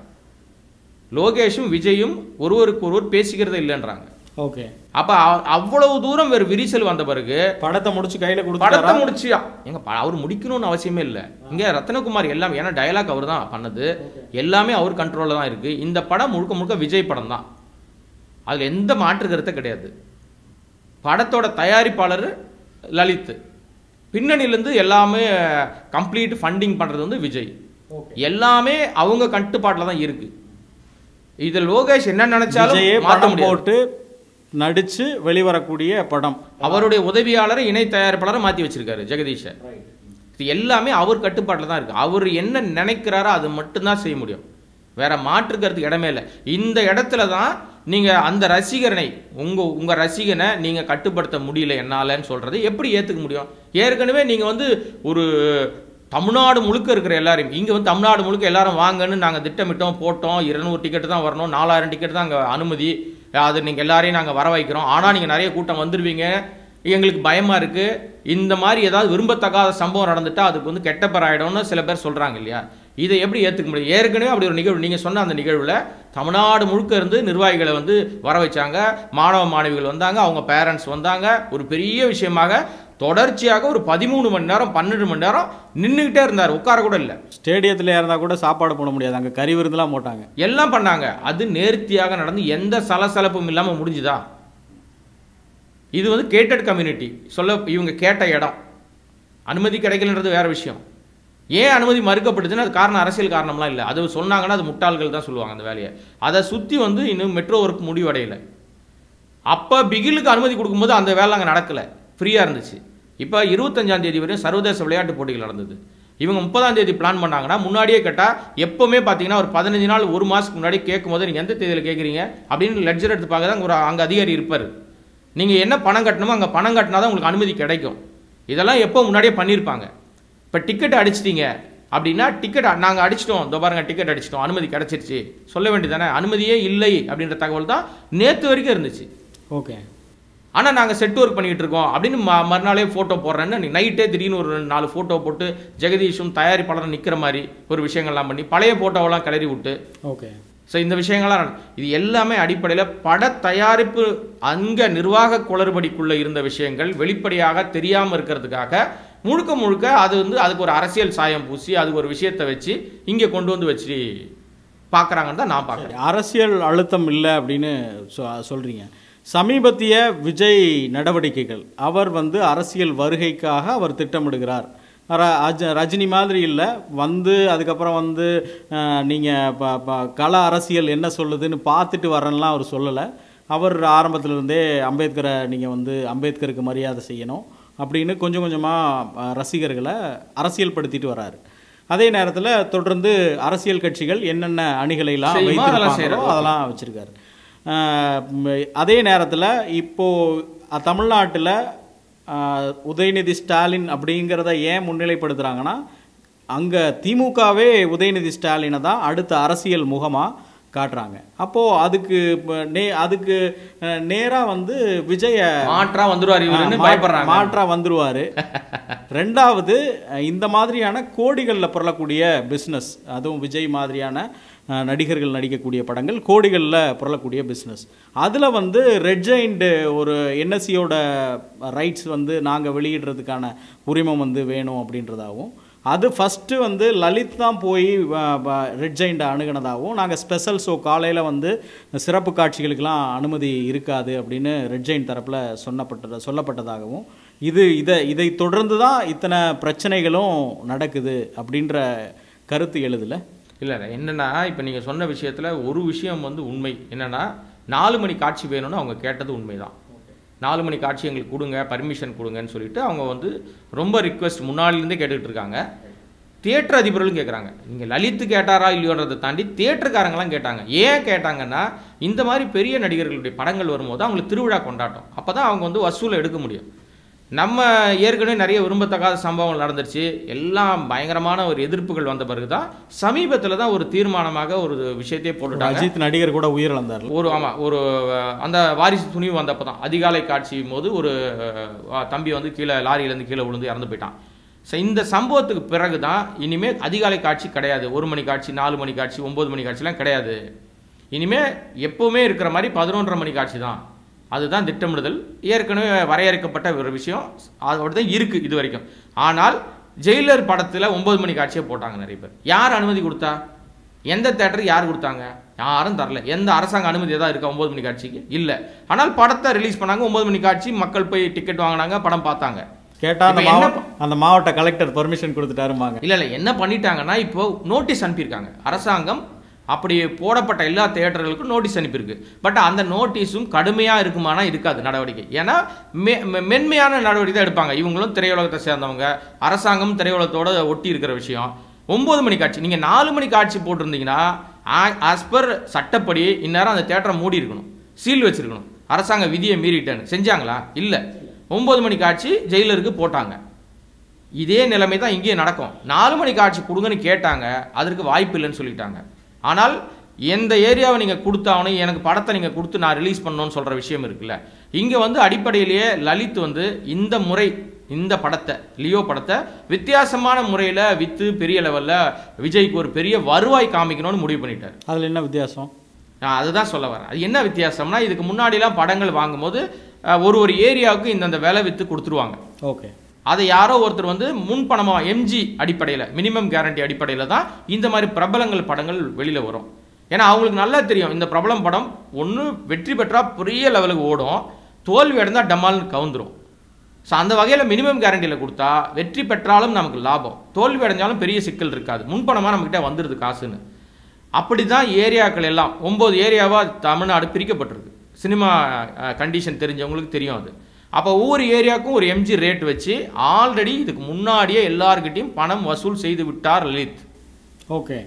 லோகேஷும் விஜயும் ஒருவருக்கு ஒருவர் பேசிக்கிறதே இல்லைன்றாங்க ஓகே அப்ப அ- அவ்வளவு தூரம் வேறு விரிசல் வந்த பிறகு படத்தை முடிச்சு கையில படத்தை கொடுத்தாரா முடிச்சு எங்க ப- அவர் முடிக்கணும்னு அவசியமே இல்லை இங்க ரத்னகுமார் எல்லாம் ஏன்னா டயலாக் அவர் தான் பண்ணது எல்லாமே அவர் கண்ட்ரோல்ல தான் இருக்கு இந்த படம் முழுக்க முழுக்க விஜய் படம் தான் அதுல எந்த மாற்று கருத்தை கிடையாது படத்தோட தயாரிப்பாளர் லலித் பின்னணியிலேருந்து எல்லாமே கம்ப்ளீட் ஃபண்டிங் பண்றது வந்து விஜய் எல்லாமே அவங்க கட்டுப்பாட்டில் தான் இருக்கு இதுல லோகேஷ் என்ன நினைச்சாலும் விஜயே மாற்ற படம் முடியாது போட்டு நடிச்சு வெளிவரக்கூடிய படம் அவருடைய உதவியாளரை இணை தயாரிப்பாளரை மாத்தி வச்சிருக்காரு ஜெகதீஷை இது எல்லாமே அவர் கட்டுப்பாட்டில் தான் இருக்கு அவர் என்ன நினைக்கிறாரோ அது மட்டும்தான் செய்ய முடியும் வேற மாற்றுக்கிறதுக்கு இடமே இல்லை இந்த இடத்துல தான் நீங்க அந்த ரசிகரனை உங்க உங்க ரசிகனை நீங்க கட்டுப்படுத்த முடியல என்னாலன்னு சொல்றது எப்படி ஏத்துக்க முடியும் ஏற்கனவே நீங்க வந்து ஒரு தமிழ்நாடு முழுக்க இருக்கிற எல்லாரையும் இங்க வந்து தமிழ்நாடு முழுக்க எல்லாரும் வாங்கன்னு நாங்க திட்டமிட்டோம் போட்டோம் இருநூறு டிக்கெட் தான் வரணும் நாலாயிரம் டிக்கெட் தான் அங்க அனுமதி அது நீங்க எல்லாரையும் நாங்க வர வைக்கிறோம் ஆனா நீங்க நிறைய கூட்டம் வந்துருவீங்க எங்களுக்கு பயமா இருக்கு இந்த மாதிரி ஏதாவது விரும்பத்தகாத சம்பவம் நடந்துட்டா அதுக்கு வந்து கெட்ட பேர் ஆயிடும்னு சில பேர் சொல்றாங்க இல்லையா இதை எப்படி ஏத்துக்க முடியும் ஏற்கனவே அப்படி ஒரு நிகழ்வு நீங்க சொன்ன அந்த நிகழ்வுல தமிழ்நாடு முழுக்க இருந்து நிர்வாகிகளை வந்து வர வச்சாங்க மாணவ மாணவிகள் வந்தாங்க அவங்க பேரண்ட்ஸ் வந்தாங்க ஒரு பெரிய விஷயமாக தொடர்ச்சியாக ஒரு பதிமூணு மணி நேரம் பன்னெண்டு மணி நேரம் நின்றுக்கிட்டே இருந்தார் உட்கார கூட இல்லை ஸ்டேடியத்தில் இருந்தா கூட சாப்பாடு போட முடியாது அங்க கறி விருந்துலாம் போட்டாங்க எல்லாம் பண்ணாங்க அது நேர்த்தியாக நடந்து எந்த சலசலப்பும் இல்லாம முடிஞ்சுதா இது வந்து கேட்டட் கம்யூனிட்டி சொல்ல இவங்க கேட்ட இடம் அனுமதி கிடைக்கலன்றது வேற விஷயம் ஏன் அனுமதி மறுக்கப்படுதுன்னு அது காரணம் அரசியல் காரணம்லாம் இல்லை அது சொன்னாங்கன்னா அது முட்டாள்கள் தான் சொல்லுவாங்க அந்த வேலையை அதை சுற்றி வந்து இன்னும் மெட்ரோ ஒர்க் முடிவடையலை அப்போ பிகிலுக்கு அனுமதி கொடுக்கும்போது அந்த வேலை அங்கே நடக்கலை ஃப்ரீயாக இருந்துச்சு இப்போ இருபத்தஞ்சாம் தேதி வரையும் சர்வதேச விளையாட்டு போட்டிகள் நடந்தது இவங்க முப்பதாம் தேதி பிளான் பண்ணாங்கன்னா முன்னாடியே கேட்டால் எப்போவுமே பார்த்தீங்கன்னா ஒரு பதினஞ்சு நாள் ஒரு மாதத்துக்கு முன்னாடி கேட்கும்போது நீங்கள் எந்த தேதியில் கேட்குறீங்க அப்படின்னு லெட்ஜர் எடுத்து பார்க்க தான் ஒரு அங்கே அதிகாரி இருப்பார் நீங்கள் என்ன பணம் கட்டணுமோ அங்கே பணம் கட்டினா தான் உங்களுக்கு அனுமதி கிடைக்கும் இதெல்லாம் எப்போ முன்னாடியே பண்ணியிருப்பாங்க இப்போ டிக்கெட் அடிச்சிட்டீங்க அப்படின்னா டிக்கெட் நாங்கள் அடிச்சிட்டோம் இதோ பாருங்க டிக்கெட் அடிச்சிட்டோம் அனுமதி கிடச்சிருச்சு சொல்ல வேண்டியதானே அனுமதியே இல்லை அப்படின்ற தகவல் தான் நேற்று வரைக்கும் இருந்துச்சு ஓகே ஆனால் நாங்கள் செட் ஒர்க் பண்ணிட்டு இருக்கோம் அப்படின்னு ம மறுநாளே ஃபோட்டோ போடுறேன்னு நைட்டே திடீர்னு ஒரு ரெண்டு நாலு ஃபோட்டோ போட்டு ஜெகதீஷும் தயாரிப்பாளரும் நிற்கிற மாதிரி ஒரு விஷயங்கள்லாம் பண்ணி பழைய ஃபோட்டோவெல்லாம் கிளறி விட்டு ஓகே ஸோ இந்த விஷயங்கள்லாம் நட- இது எல்லாமே அடிப்படையில் பட தயாரிப்பு அங்க நிர்வாக குளறுபடிக்குள்ள இருந்த விஷயங்கள் வெளிப்படையாக தெரியாமல் இருக்கிறதுக்காக முழுக்க முழுக்க அது வந்து அதுக்கு ஒரு அரசியல் சாயம் பூசி அதுக்கு ஒரு விஷயத்தை வச்சு இங்கே கொண்டு வந்து வச்சு பார்க்குறாங்கன்னு தான் நான் பார்க்குறேன் அரசியல் அழுத்தம் இல்லை அப்படின்னு சொ- சொல்றீங்க சமீபத்திய விஜய் நடவடிக்கைகள் அவர் வந்து அரசியல் வருகைக்காக அவர் திட்டமிடுகிறார் ர- அஜ- ரஜினி மாதிரி இல்லை வந்து அதுக்கப்புறம் வந்து அஹ், நீங்க ப ப கள அரசியல் என்ன சொல்லுதுன்னு பார்த்துட்டு வரேன்லாம் அவர் சொல்லலை அவர் ஆரம்பத்துல இருந்தே அம்பேத்கரை நீங்கள் வந்து அம்பேத்கருக்கு மரியாதை செய்யணும் அப்படின்னு கொஞ்சம் கொஞ்சமாக ரசிகர்களை அரசியல்படுத்திட்டு வராரு அதே நேரத்தில் தொடர்ந்து அரசியல் கட்சிகள் என்னென்ன அணிகளைலாம் செய்யுமோ அதெல்லாம் வைத்திருப்பாங்களோ செய்றாரு. அதெல்லாம் வச்சிருக்காரு ஆஹ் ம், அதே நேரத்தில் இப்போ அஹ், தமிழ்நாட்டுல ஆஹ், உதயநிதி ஸ்டாலின் அப்படிங்கிறத ஏன் முன்னிலைப்படுத்துறாங்கன்னா அங்க திமுகவே உதயநிதி ஸ்டாலினை தான் அடுத்த அரசியல் முகமா காட்டுறாங்க அப்போ அதுக்கு ப- நே அதுக்கு அஹ், நேரா வந்து விஜய மாற்றா வந்துருவார் இவருன்னு மா- பயப்படுறாங்க மாற்றா வந்துருவாரு ரெண்டாவது அஹ், இந்த மாதிரியான கோடிகளில் புரளக்கூடிய பிஸ்னஸ் அதுவும் விஜய் மாதிரியான அஹ், நடிகர்கள் நடிக்கக்கூடிய படங்கள் கோடிகளில் புரளக்கூடிய பிஸ்னஸ் அதில் வந்து ரெட் ஜெயிண்ட் ஒரு என்எஸ்சியோட ரைட்ஸ் வந்து நாங்கள் வெளியிடுறதுக்கான உரிமம் வந்து வேணும் அப்படின்றதாகவும் அது ஃபஸ்ட்டு வந்து லலித் தான் போய் ரெட் ஜெயிண்டை அணுகினதாகவும் நாங்கள் ஸ்பெஷல் ஷோ காலையில் வந்து சிறப்பு காட்சிகளுக்கெல்லாம் அனுமதி இருக்காது அப்படின்னு ரெட் ஜெயின் தரப்பில் சொன்னப்பட்டது சொல்லப்பட்டதாகவும் இது இதை இதை தொடர்ந்து தான் இத்தனை பிரச்சனைகளும் நடக்குது அப்படின்ற கருத்து எழுதல இல்லை இல்லை என்னன்னா இப்போ நீங்கள் சொன்ன விஷயத்தில் ஒரு விஷயம் வந்து உண்மை என்னன்னா நாலு மணி காட்சி வேணும்னு அவங்க கேட்டது உண்மைதான் நாலு மணி காட்சி எங்களுக்கு கொடுங்க பர்மிஷன் கொடுங்கன்னு சொல்லிட்டு அவங்க வந்து ரொம்ப ரிக்வெஸ்ட் முன்னாடிலேருந்தே கேட்டுக்கிட்டு இருக்காங்க தியேட்டர் அதிபர்களும் கேட்குறாங்க நீங்கள் லலித்து கேட்டாரா இல்லையோன்றதை தாண்டி தியேட்டருக்காரங்களாம் கேட்டாங்க ஏன் கேட்டாங்கன்னா இந்த மாதிரி பெரிய நடிகர்களுடைய படங்கள் வரும்போது அவங்களுக்கு திருவிழா கொண்டாட்டம் அப்போ தான் அவங்க வந்து வசூலை எடுக்க முடியும் நம்ம ஏற்கனவே நிறைய விரும்பத்தக்காத சம்பவங்கள் நடந்துருச்சு எல்லாம் பயங்கரமான ஒரு எதிர்ப்புகள் வந்த பிறகு தான் சமீபத்தில் தான் ஒரு தீர்மானமாக ஒரு விஷயத்தையே போட்டுட்டாங்க அஜித் நடிகர் கூட உயிரிழந்தார் ஒரு ஆமாம் ஒரு அஹ், அந்த வாரிசு துணிவு வந்தப்போ தான் அதிகாலை காட்சி போது ஒரு அஹ், தம்பி வந்து கீழே லாரியிலேருந்து கீழே விழுந்து இறந்து போயிட்டான் ஸோ இந்த சம்பவத்துக்கு பிறகு தான் இனிமேல் அதிகாலை காட்சி கிடையாது ஒரு மணி காட்சி நாலு மணி காட்சி ஒம்பது மணி காட்சிலாம் கிடையாது இனிமேல் எப்போவுமே இருக்கிற மாதிரி பதினொன்றரை மணி காட்சி தான் அதுதான் திட்டமிடுதல் ஏற்கனவே வரையறுக்கப்பட்ட ஒரு விஷயம் அதோட தான் இருக்குது இது வரைக்கும் ஆனால் ஜெயிலர் படத்தில் ஒம்பது மணி காட்சியை போட்டாங்க நிறைய பேர் யார் அனுமதி கொடுத்தா எந்த தேட்டருக்கு யார் கொடுத்தாங்க யாரும் தரல எந்த அரசாங்க அனுமதி ஏதாவது இருக்கா ஒம்பது மணி காட்சிக்கு இல்லை ஆனால் படத்தை ரிலீஸ் பண்ணாங்க ஒம்பது மணி காட்சி மக்கள் போய் டிக்கெட் வாங்கினாங்க படம் பார்த்தாங்க கேட்டா அந்த இப்ப என்ன மாவட்ட அந்த மாவட்ட கலெக்டர் பர்மிஷன் கொடுத்துட்டாருமாங்க இல்லை இல்லை என்ன பண்ணிட்டாங்கன்னா இப்போ நோட்டீஸ் அனுப்பியிருக்காங்க அரசாங்கம் அப்படி போடப்பட்ட எல்லா தியேட்டர்களுக்கும் நோட்டீஸ் அனுப்பியிருக்கு பட் அந்த நோட்டீஸும் கடுமையாக இருக்குமானா இருக்காது நடவடிக்கை ஏன்னா மெ மெ- மென்மையான நடவடிக்கை தான் எடுப்பாங்க இவங்களும் திரையுலகத்தை சேர்ந்தவங்க அரசாங்கம் திரையுலகத்தோட ஒட்டி இருக்கிற விஷயம் ஒம்பது மணி காட்சி நீங்கள் நாலு மணி காட்சி போட்டிருந்தீங்கன்னா ஆஸ் பர் சட்டப்படி இந்நேரம் அந்த தேட்டரை மூடி இருக்கணும் சீல் வச்சிருக்கணும் அரசாங்க விதியை மீறிட்டேன்னு செஞ்சாங்களா இல்லை ஒம்பது மணி காட்சி ஜெயிலருக்கு போட்டாங்க இதே நிலைமை தான் இங்கேயும் நடக்கும் நாலு மணி காட்சி கொடுங்கன்னு கேட்டாங்க அதற்கு வாய்ப்பு இல்லைன்னு சொல்லிட்டாங்க ஆனால் எந்த ஏரியாவை நீங்கள் கொடுத்தாலும் எனக்கு படத்தை நீங்கள் கொடுத்து நான் ரிலீஸ் பண்ணணும்னு சொல்கிற விஷயம் இருக்குல்ல இங்கே வந்து அடிப்படையிலேயே லலித் வந்து இந்த முறை இந்த படத்தை லியோ படத்தை வித்தியாசமான முறையில் விற்று பெரிய லெவலில் விஜய்க்கு ஒரு பெரிய வருவாய் காமிக்கணும்னு முடிவு பண்ணிட்டார் அதுல என்ன வித்தியாசம் நான் அதுதான் சொல்ல வரேன் அது என்ன வித்தியாசம்னா இதுக்கு முன்னாடிலாம் படங்கள் வாங்கும்போது அஹ், ஒரு ஒரு ஏரியாவுக்கு இந்தந்த விலை விற்று கொடுத்துருவாங்க ஓகே அதை யாரோ ஒருத்தர் வந்து முன்பணமாக எம்ஜி அடிப்படையில் மினிமம் கேரண்டி அடிப்படையில் தான் இந்த மாதிரி பிரபலங்கள் படங்கள் வெளியில் வரும் ஏன்னா அவங்களுக்கு நல்லா தெரியும் இந்த பிரபலம் படம் ஒன்று வெற்றி பெற்றா பெரிய லெவலுக்கு ஓடும் தோல்வி அடைந்தால் டமால்னு கவுந்துரும் ஸோ அந்த வகையில் மினிமம் கேரண்டியில் கொடுத்தா வெற்றி பெற்றாலும் நமக்கு லாபம் தோல்வி அடைஞ்சாலும் பெரிய சிக்கல் இருக்காது முன்பணமாக நம்மக்கிட்ட வந்துடுது காசுன்னு அப்படி தான் ஏரியாக்கள் எல்லாம் ஒம்பது ஏரியாவாக தமிழ்நாடு பிரிக்கப்பட்டிருக்கு சினிமா கண்டிஷன் தெரிஞ்சவங்களுக்கு தெரியும் அது அப்போ ஒவ்வொரு ஏரியாவுக்கும் ஒரு எம்ஜி ரேட் வச்சு ஆல்ரெடி இதுக்கு முன்னாடியே எல்லார்கிட்டையும் பணம் வசூல் செய்து விட்டார் லலித் ஓகே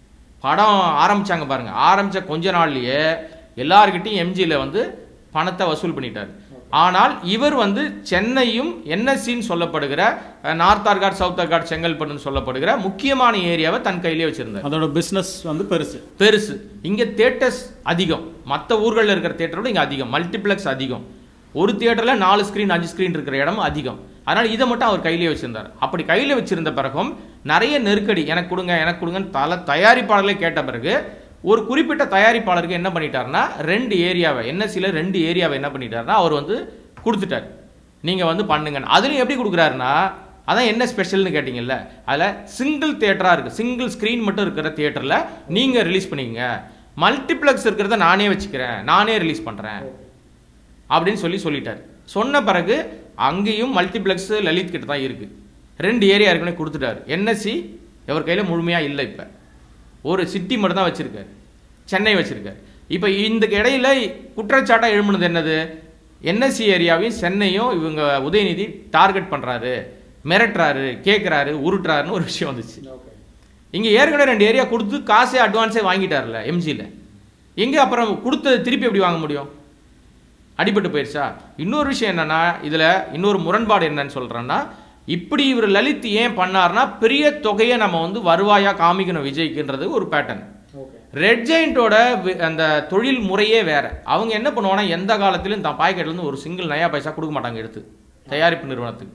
படம் ஆரம்பிச்சாங்க பாருங்க ஆரம்பிச்ச கொஞ்ச நாள்லயே எல்லார்கிட்டையும் எம்ஜியில் வந்து பணத்தை வசூல் பண்ணிட்டார் ஆனால் இவர் வந்து சென்னையும் என்எஸ்சின்னு சொல்லப்படுகிற அஹ், நார்த் ஆர்காட் சவுத் ஆர்காட் செங்கல்பட்டுன்னு சொல்லப்படுகிற முக்கியமான ஏரியாவை தன் கையிலே வச்சிருந்தார் அதோட பிசினஸ் வந்து பெருசு பெருசு இங்கே தேட்டர்ஸ் அதிகம் மற்ற ஊர்களில் இருக்கிற தேட்டரோட இங்கே அதிகம் மல்டிப்ளெக்ஸ் அதிகம் ஒரு தியேட்டரில் நாலு ஸ்க்ரீன் அஞ்சு ஸ்க்ரீன் இருக்கிற இடம் அதிகம் அதனால் இதை மட்டும் அவர் கையிலே வச்சிருந்தார் அப்படி கையில் வச்சிருந்த பிறகும் நிறைய நெருக்கடி எனக்கு கொடுங்க எனக்கு கொடுங்கன்னு பல தயாரிப்பாளர்களே கேட்ட பிறகு ஒரு குறிப்பிட்ட தயாரிப்பாளருக்கு என்ன பண்ணிட்டாருன்னா ரெண்டு ஏரியாவை என்எஸ்சியில் ரெண்டு ஏரியாவை என்ன பண்ணிட்டாருன்னா அவர் வந்து கொடுத்துட்டார் நீங்கள் வந்து பண்ணுங்க அதுலையும் எப்படி கொடுக்குறாருன்னா அதான் என்ன ஸ்பெஷல்னு கேட்டிங்கல்ல அதில் சிங்கிள் தியேட்டராக இருக்குது சிங்கிள் ஸ்க்ரீன் மட்டும் இருக்கிற தியேட்டரில் நீங்கள் ரிலீஸ் பண்ணிக்கங்க மல்டிப்ளெக்ஸ் இருக்கிறத நானே வச்சுக்கிறேன் நானே ரிலீஸ் பண்ணுறேன் அப்படின்னு சொல்லி சொல்லிட்டார் சொன்ன பிறகு அங்கேயும் மல்டிப்ளெக்ஸ் லலித் கிட்ட தான் இருக்குது ரெண்டு ஏரியா ஏற்கனவே கொடுத்துட்டாரு என்எஸ்சி இவர் கையில் முழுமையாக இல்லை இப்போ ஒரு சிட்டி மட்டும் தான் வச்சுருக்காரு சென்னை வச்சுருக்காரு இப்போ இந்த இடையில குற்றச்சாட்டாக எழும்புனது என்னது என்எஸ்சி ஏரியாவையும் சென்னையும் இவங்க உதயநிதி டார்கெட் பண்ணுறாரு மிரட்டுறாரு கேட்குறாரு உருட்டுறாருன்னு ஒரு விஷயம் வந்துச்சு இங்கே ஏற்கனவே ரெண்டு ஏரியா கொடுத்து காசே அட்வான்ஸே வாங்கிட்டார்ல எம்ஜியில் எங்கே அப்புறம் கொடுத்தது திருப்பி எப்படி வாங்க முடியும் அடிபட்டு போயிடுச்சா இன்னொரு விஷயம் என்னன்னா இதில் இன்னொரு முரண்பாடு என்னன்னு சொல்கிறேன்னா இப்படி இவர் லலித் ஏன் பண்ணார்னா பெரிய தொகையை நம்ம வந்து வருவாயாக காமிக்கணும் விஜய்க்குன்றது ஒரு பேட்டர்ன் ரெட் ஜெயிண்டோட அந்த தொழில் முறையே வேற அவங்க என்ன பண்ணுவாங்கன்னா எந்த காலத்திலும் தான் பாக்கெட்லேருந்து ஒரு சிங்கிள் நயா பைசா கொடுக்க மாட்டாங்க எடுத்து தயாரிப்பு நிறுவனத்துக்கு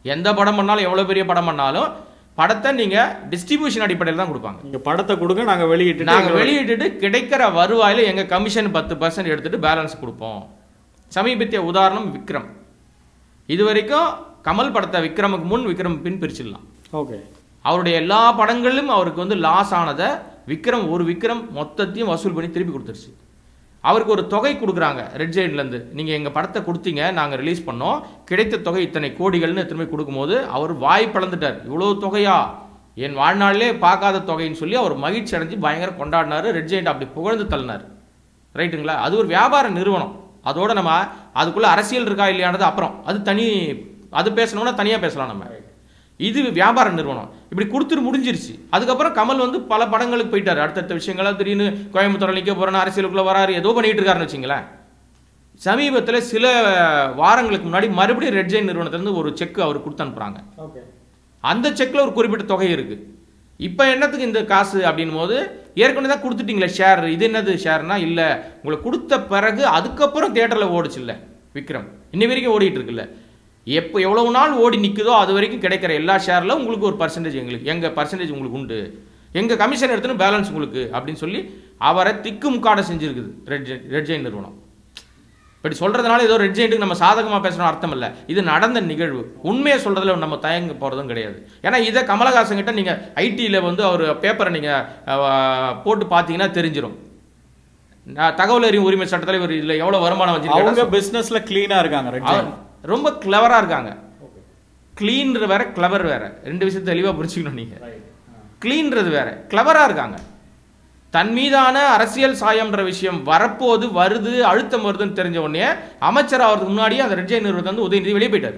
எந்த படம் பண்ணாலும் எவ்வளோ பெரிய படம் பண்ணாலும் படத்தை நீங்கள் டிஸ்ட்ரிபியூஷன் அடிப்படையில் தான் கொடுப்பாங்க நீங்க படத்தை கொடுங்க நாங்க வெளியிட்டு நாங்கள் வெளியிட்டுட்டு கிடைக்கிற வருவாயில் எங்கள் கமிஷன் பத்து பர்சன்ட் எடுத்துட்டு பேலன்ஸ் கொடுப்போம் சமீபத்திய உதாரணம் விக்ரம் இது வரைக்கும் கமல் படத்தை விக்ரமுக்கு முன் விக்ரம் பின் பிரிச்சிடலாம் ஓகே அவருடைய எல்லா படங்களிலும் அவருக்கு வந்து லாஸ் ஆனதை விக்ரம் ஒரு விக்ரம் மொத்தத்தையும் வசூல் பண்ணி திருப்பி கொடுத்துருச்சு அவருக்கு ஒரு தொகை கொடுக்குறாங்க ரெட் ஜெயின்லேருந்து நீங்கள் எங்கள் படத்தை கொடுத்தீங்க நாங்கள் ரிலீஸ் பண்ணோம் கிடைத்த தொகை இத்தனை கோடிகள்னு திரும்பி கொடுக்கும்போது அவர் வாய் பிளந்துட்டார் இவ்வளோ தொகையா என் வாழ்நாளிலே பார்க்காத தொகைன்னு சொல்லி அவர் மகிழ்ச்சி அடைஞ்சு பயங்கர கொண்டாடினாரு ரெட் ஜெயிண்ட் அப்படி புகழ்ந்து தள்ளினார் ரைட்டுங்களா அது ஒரு வியாபார நிறுவனம் அதோட நம்ம அதுக்குள்ள அரசியல் இருக்கா இல்லையானது அப்புறம் அது தனி அது பேசணும்னா தனியாக பேசலாம் நம்ம இது வியாபார நிறுவனம் இப்படி கொடுத்துட்டு முடிஞ்சிருச்சு அதுக்கப்புறம் கமல் வந்து பல படங்களுக்கு போயிட்டாரு அடுத்தடுத்த விஷயங்கள்லாம் திடீர்னு கோயம்புத்தூர் நிற்க போறேன்னு அரசியலுக்குள்ள வராரு ஏதோ பண்ணிட்டு இருக்காருன்னு வச்சுங்களேன் சமீபத்தில் சில வாரங்களுக்கு முன்னாடி மறுபடியும் ரெட் ஜெயின் நிறுவனத்திலேருந்து ஒரு செக் அவர் கொடுத்து அனுப்புறாங்க ஓகே அந்த செக்கில் ஒரு குறிப்பிட்ட தொகை இருக்கு இப்போ என்னத்துக்கு இந்த காசு அப்படின் போது ஏற்கனவே தான் கொடுத்துட்டீங்களே ஷேர் இது என்னது ஷேர்னா இல்லை உங்களுக்கு கொடுத்த பிறகு அதுக்கப்புறம் தியேட்டரில் ஓடுச்சு இல்லை விக்ரம் இன்னி வரைக்கும் ஓடிட்டு இருக்குல்ல எப்போ எவ்வளவு நாள் ஓடி நிற்குதோ அது வரைக்கும் கிடைக்கிற எல்லா ஷேரில் உங்களுக்கு ஒரு பர்சன்டேஜ் எங்களுக்கு எங்கள் பர்சன்டேஜ் உங்களுக்கு உண்டு எங்கள் கமிஷன் எடுத்துன்னு பேலன்ஸ் உங்களுக்கு அப்படின்னு சொல்லி அவரை திக்கு முக்காட செஞ்சிருக்குது ரெட் ஜெயின் ரெட் ஜெயின் நிறுவனம் இப்படி சொல்றதுனால ஏதோ ரெட் ஜெயிண்ட்டுக்கு நம்ம சாதகமாக பேசணும் அர்த்தம் இல்லை இது நடந்த நிகழ்வு உண்மையை சொல்றதுல நம்ம தயங்க போகிறதும் கிடையாது ஏன்னா இதை கமலஹாசன் கிட்ட நீங்கள் ஐடியில் வந்து அவர் பேப்பரை நீங்கள் போட்டு பார்த்தீங்கன்னா தெரிஞ்சிடும் நான் தகவல் அறியும் உரிமை சட்டத்தில் இவர் இதில் எவ்வளோ வருமானம் அவங்க வச்சிருக்காங்க பிசினஸ்ல கிளீனா இருக்காங்க ரெட் அவர் ரொம்ப கிளவராக இருக்காங்க க்ளீன்றது வேற கிளவர் வேற ரெண்டு விஷயத்தை தெளிவாக புரிஞ்சுக்கணும் நீங்கள் க்ளீன்றது வேற கிளவராக இருக்காங்க தன் மீதான அரசியல் சாயம்ன்ற விஷயம் வரப்போது வருது அழுத்தம் வருதுன்னு தெரிஞ்ச உடனே அமைச்சர் ஆகிறதுக்கு முன்னாடியே அந்த ரெட் ஜெயின் நிறுவனத்தை வந்து உதயநிதி வெளியே போயிட்டார்